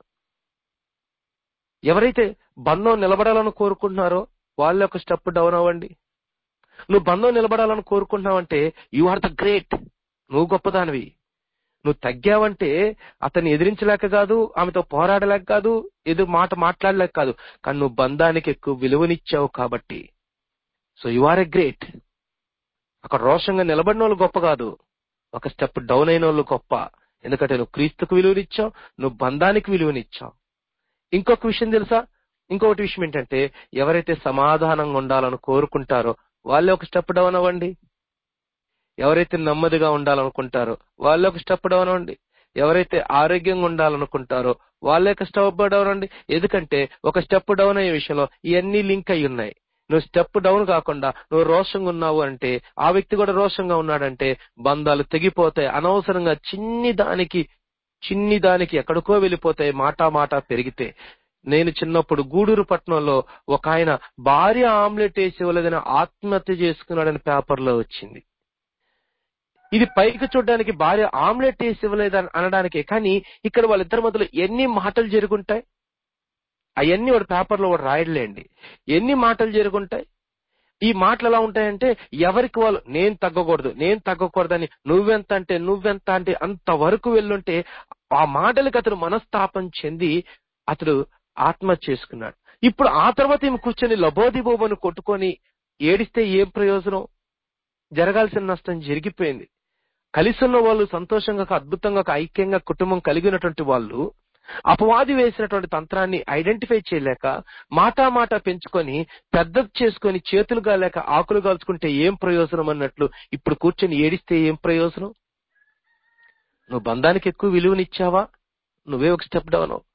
ఎవరైతే బంధం నిలబడాలని కోరుకుంటున్నారో వాళ్ళే ఒక స్టెప్ డౌన్ అవ్వండి నువ్వు బంధం నిలబడాలని కోరుకుంటున్నావంటే యు ఆర్ ద గ్రేట్ నువ్వు గొప్పదానివి నువ్వు తగ్గావంటే అతన్ని ఎదిరించలేక కాదు ఆమెతో పోరాడలేక కాదు ఎదురు మాట మాట్లాడలేక కాదు కానీ నువ్వు బంధానికి ఎక్కువ విలువనిచ్చావు కాబట్టి so you are a great అక్కడ రోషంగా నిలబడిన వాళ్ళు గొప్ప కాదు ఒక స్టెప్ డౌన్ అయిన వాళ్ళు గొప్ప ఎందుకంటే నువ్వు క్రీస్తుకు విలువనిచ్చావు నువ్వు బంధానికి విలువనిచ్చావు ఇంకొక విషయం తెలుసా ఇంకొకటి విషయం ఏంటంటే ఎవరైతే సమాధానంగా ఉండాలని కోరుకుంటారో వాళ్ళే ఒక స్టెప్ డౌన్ అవ్వండి ఎవరైతే నెమ్మదిగా ఉండాలనుకుంటారో వాళ్ళే ఒక స్టెప్ డౌన్ అవ్వండి ఎవరైతే ఆరోగ్యంగా ఉండాలనుకుంటారో వాళ్ళే ఒక స్టెప్ డౌన్ అవ్వండి ఎందుకంటే ఒక స్టెప్ డౌన్ అయ్యే విషయంలో ఇవన్నీ లింక్ అయి ఉన్నాయి నువ్వు స్టెప్ డౌన్ కాకుండా నువ్వు రోషంగా ఉన్నావు అంటే ఆ వ్యక్తి కూడా రోషంగా ఉన్నాడంటే బంధాలు తెగిపోతాయి అనవసరంగా చిన్ని దానికి చిన్ని దానికి ఎక్కడికో వెళ్ళిపోతాయి మాట మాట పెరిగితే నేను చిన్నప్పుడు గూడూరు పట్టణంలో ఒక ఆయన భార్య ఆమ్లెట్ వేసి ఇవ్వలేదని ఆత్మహత్య చేసుకున్నాడని పేపర్లో వచ్చింది ఇది పైకి చూడడానికి భార్య ఆమ్లెట్ వేసి ఇవ్వలేదని అనడానికే కానీ ఇక్కడ వాళ్ళిద్దరి మధ్యలో ఎన్ని మాటలు జరుగుంటాయి అవన్నీ వాడు పేపర్లో వాడు రాయడలేండి ఎన్ని మాటలు జరుగుంటాయి ఈ మాటలు ఎలా ఉంటాయంటే ఎవరికి వాళ్ళు నేను తగ్గకూడదు నేను తగ్గకూడదని నువ్వెంత అంటే నువ్వెంత అంటే అంతవరకు వెళ్ళుంటే ఆ మాటలకు అతను మనస్తాపం చెంది అతడు ఆత్మహత్య చేసుకున్నాడు ఇప్పుడు ఆ తర్వాత ఈమె కూర్చొని లబోదిబోబను కొట్టుకొని ఏడిస్తే ఏం ప్రయోజనం జరగాల్సిన నష్టం జరిగిపోయింది కలిసి ఉన్న వాళ్ళు సంతోషంగా ఒక అద్భుతంగా ఒక ఐక్యంగా కుటుంబం కలిగినటువంటి వాళ్ళు అపవాది వేసినటువంటి తంత్రాన్ని ఐడెంటిఫై చేయలేక మాటా మాట పెంచుకొని పెద్దది చేసుకొని చేతులుగా లేక ఆకులు కాల్చుకుంటే ఏం ప్రయోజనం అన్నట్లు ఇప్పుడు కూర్చొని ఏడిస్తే ఏం ప్రయోజనం నువ్వు బంధానికి ఎక్కువ విలువనిచ్చావా నువ్వే ఒక స్టెప్ డౌన్ అవు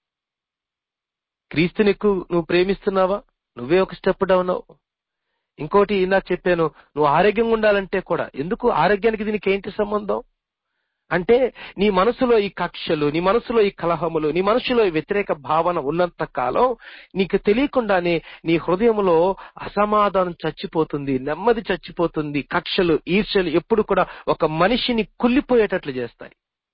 క్రీస్తుని ఎక్కువ నువ్వు ప్రేమిస్తున్నావా నువ్వే ఒక స్టెప్ డౌన్ అవు ఇంకోటి ఇందాక చెప్పాను నువ్వు ఆరోగ్యంగా ఉండాలంటే కూడా ఎందుకు ఆరోగ్యానికి దీనికి ఏంటి సంబంధం అంటే నీ మనసులో ఈ కక్షలు నీ మనసులో ఈ కలహములు నీ మనసులో ఈ వ్యతిరేక భావన ఉన్నంత కాలం నీకు తెలియకుండానే నీ హృదయంలో అసమాధానం చచ్చిపోతుంది నెమ్మది చచ్చిపోతుంది కక్షలు ఈర్ష్యలు ఎప్పుడు కూడా ఒక మనిషిని కుళ్ళిపోయేటట్లు చేస్తాయి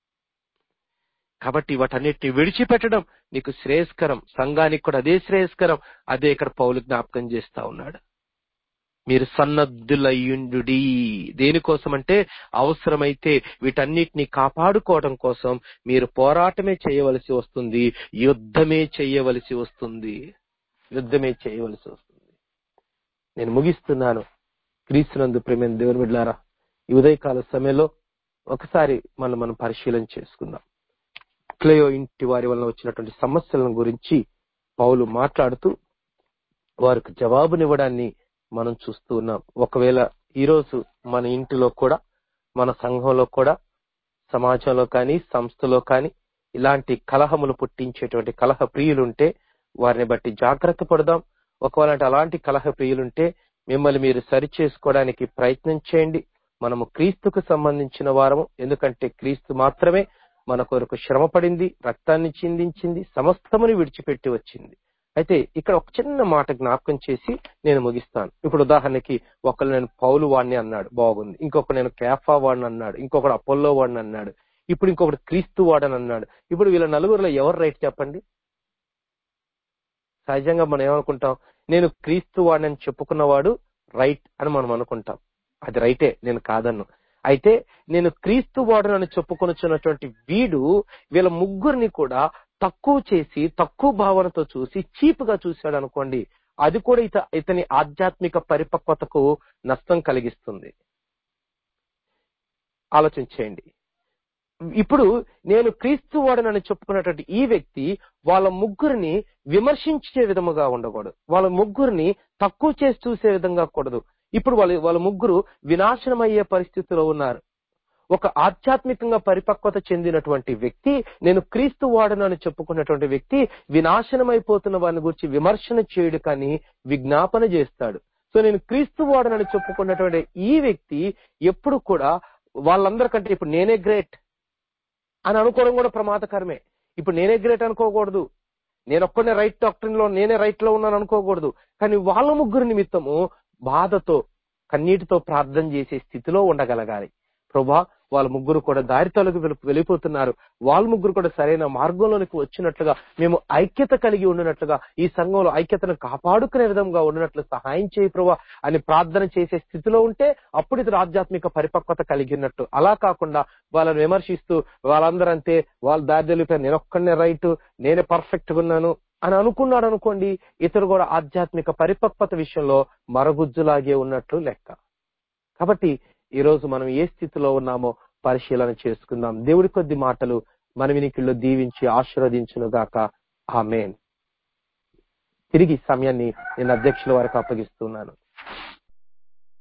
కాబట్టి వాటన్నిటిని విడిచిపెట్టడం నీకు శ్రేయస్కరం సంఘానికి కూడా అదే శ్రేయస్కరం అదే ఇక్కడ పౌలు జ్ఞాపకం చేస్తా ఉన్నాడు మీరు సన్నద్ధులయ్యుండుడి దేనికోసమంటే అవసరమైతే వీటన్నిటిని కాపాడుకోవడం కోసం మీరు పోరాటమే చేయవలసి వస్తుంది యుద్ధమే చేయవలసి వస్తుంది యుద్ధమే చేయవలసి వస్తుంది నేను ముగిస్తున్నాను క్రీస్తునందు ప్రేమైన దేవుని బిడ్డారా ఈ ఉదయకాల సమయంలో ఒకసారి మనం మనం పరిశీలన చేసుకుందాం క్లయో ఇంటి వారి వలన వచ్చినటువంటి సమస్యలను గురించి పౌలు మాట్లాడుతూ వారికి జవాబునివ్వడాన్ని మనం చూస్తూ ఉన్నాం ఒకవేళ ఈరోజు మన ఇంటిలో కూడా మన సంఘంలో కూడా సమాజంలో కానీ సంస్థలో కానీ ఇలాంటి కలహములు పుట్టించేటువంటి కలహ ప్రియులుంటే వారిని బట్టి జాగ్రత్త పడదాం ఒకవేళ అలాంటి కలహ ప్రియులుంటే మిమ్మల్ని మీరు సరి చేసుకోవడానికి ప్రయత్నం చేయండి మనము క్రీస్తుకు సంబంధించిన వారము ఎందుకంటే క్రీస్తు మాత్రమే మన కొరకు శ్రమ పడింది రక్తాన్ని చిందించింది సమస్తముని విడిచిపెట్టి వచ్చింది అయితే ఇక్కడ ఒక చిన్న మాట జ్ఞాపకం చేసి నేను ముగిస్తాను ఇప్పుడు ఉదాహరణకి ఒకరు నేను పౌలు వాడిని అన్నాడు బాగుంది ఇంకొకరు నేను కేఫా వాడిని అన్నాడు ఇంకొకడు అపోల్లో వాడిని అన్నాడు ఇప్పుడు ఇంకొకటి క్రీస్తు వాడని అన్నాడు ఇప్పుడు వీళ్ళ నలుగురిలో ఎవరు రైట్ చెప్పండి సహజంగా మనం ఏమనుకుంటాం నేను క్రీస్తు వాడిని చెప్పుకున్నవాడు రైట్ అని మనం అనుకుంటాం అది రైటే నేను కాదన్ను అయితే నేను క్రీస్తు వాడనని చెప్పుకొనుచున్నటువంటి వీడు వీళ్ళ ముగ్గురిని కూడా తక్కువ చేసి తక్కువ భావనతో చూసి చీప్ గా చూశాడు అనుకోండి అది కూడా ఇత ఇతని ఆధ్యాత్మిక పరిపక్వతకు నష్టం కలిగిస్తుంది ఆలోచించేయండి ఇప్పుడు నేను క్రీస్తు వాడనని చెప్పుకున్నటువంటి ఈ వ్యక్తి వాళ్ళ ముగ్గురిని విమర్శించే విధముగా ఉండకూడదు వాళ్ళ ముగ్గురిని తక్కువ చేసి చూసే విధంగా కూడదు ఇప్పుడు వాళ్ళ వాళ్ళ ముగ్గురు వినాశనమయ్యే పరిస్థితిలో ఉన్నారు ఒక ఆధ్యాత్మికంగా పరిపక్వత చెందినటువంటి వ్యక్తి నేను క్రీస్తు వాడనని చెప్పుకున్నటువంటి వ్యక్తి వినాశనమైపోతున్న వారిని గురించి విమర్శన చేయడు కానీ విజ్ఞాపన చేస్తాడు సో నేను క్రీస్తు వాడనని చెప్పుకున్నటువంటి ఈ వ్యక్తి ఎప్పుడు కూడా వాళ్ళందరికంటే ఇప్పుడు నేనే గ్రేట్ అని అనుకోవడం కూడా ప్రమాదకరమే ఇప్పుడు నేనే గ్రేట్ అనుకోకూడదు నేను ఒక్కనే రైట్ డాక్టరీన్ లో నేనే రైట్ లో ఉన్నాను అనుకోకూడదు కానీ వాళ్ళ ముగ్గురు నిమిత్తము బాధతో కన్నీటితో ప్రార్థన చేసే స్థితిలో ఉండగలగాలి ప్రభా వాళ్ళ ముగ్గురు కూడా దారి తొలగి వెళ్ళిపోతున్నారు వాళ్ళ ముగ్గురు కూడా సరైన మార్గంలోనికి వచ్చినట్లుగా మేము ఐక్యత కలిగి ఉండినట్లుగా ఈ సంఘంలో ఐక్యతను కాపాడుకునే విధంగా ఉండినట్లు సహాయం చేయి ప్రభా అని ప్రార్థన చేసే స్థితిలో ఉంటే అప్పుడు ఇతడు ఆధ్యాత్మిక పరిపక్వత కలిగి ఉన్నట్టు అలా కాకుండా వాళ్ళని విమర్శిస్తూ వాళ్ళందరూ అంతే వాళ్ళ దారి తెలిపారు నేను ఒక్కడనే రైట్ నేనే పర్ఫెక్ట్ గా ఉన్నాను అని అనుకున్నాడు అనుకోండి ఇతడు కూడా ఆధ్యాత్మిక పరిపక్వత విషయంలో మరగుజ్జులాగే ఉన్నట్లు లెక్క కాబట్టి ఈ రోజు మనం ఏ స్థితిలో ఉన్నామో పరిశీలన చేసుకుందాం దేవుడి కొద్ది మాటలు మన వినికిల్లో దీవించి ఆశీర్వదించును గాక ఆమెన్ తిరిగి సమయాన్ని నేను అధ్యక్షుల వారికి అప్పగిస్తున్నాను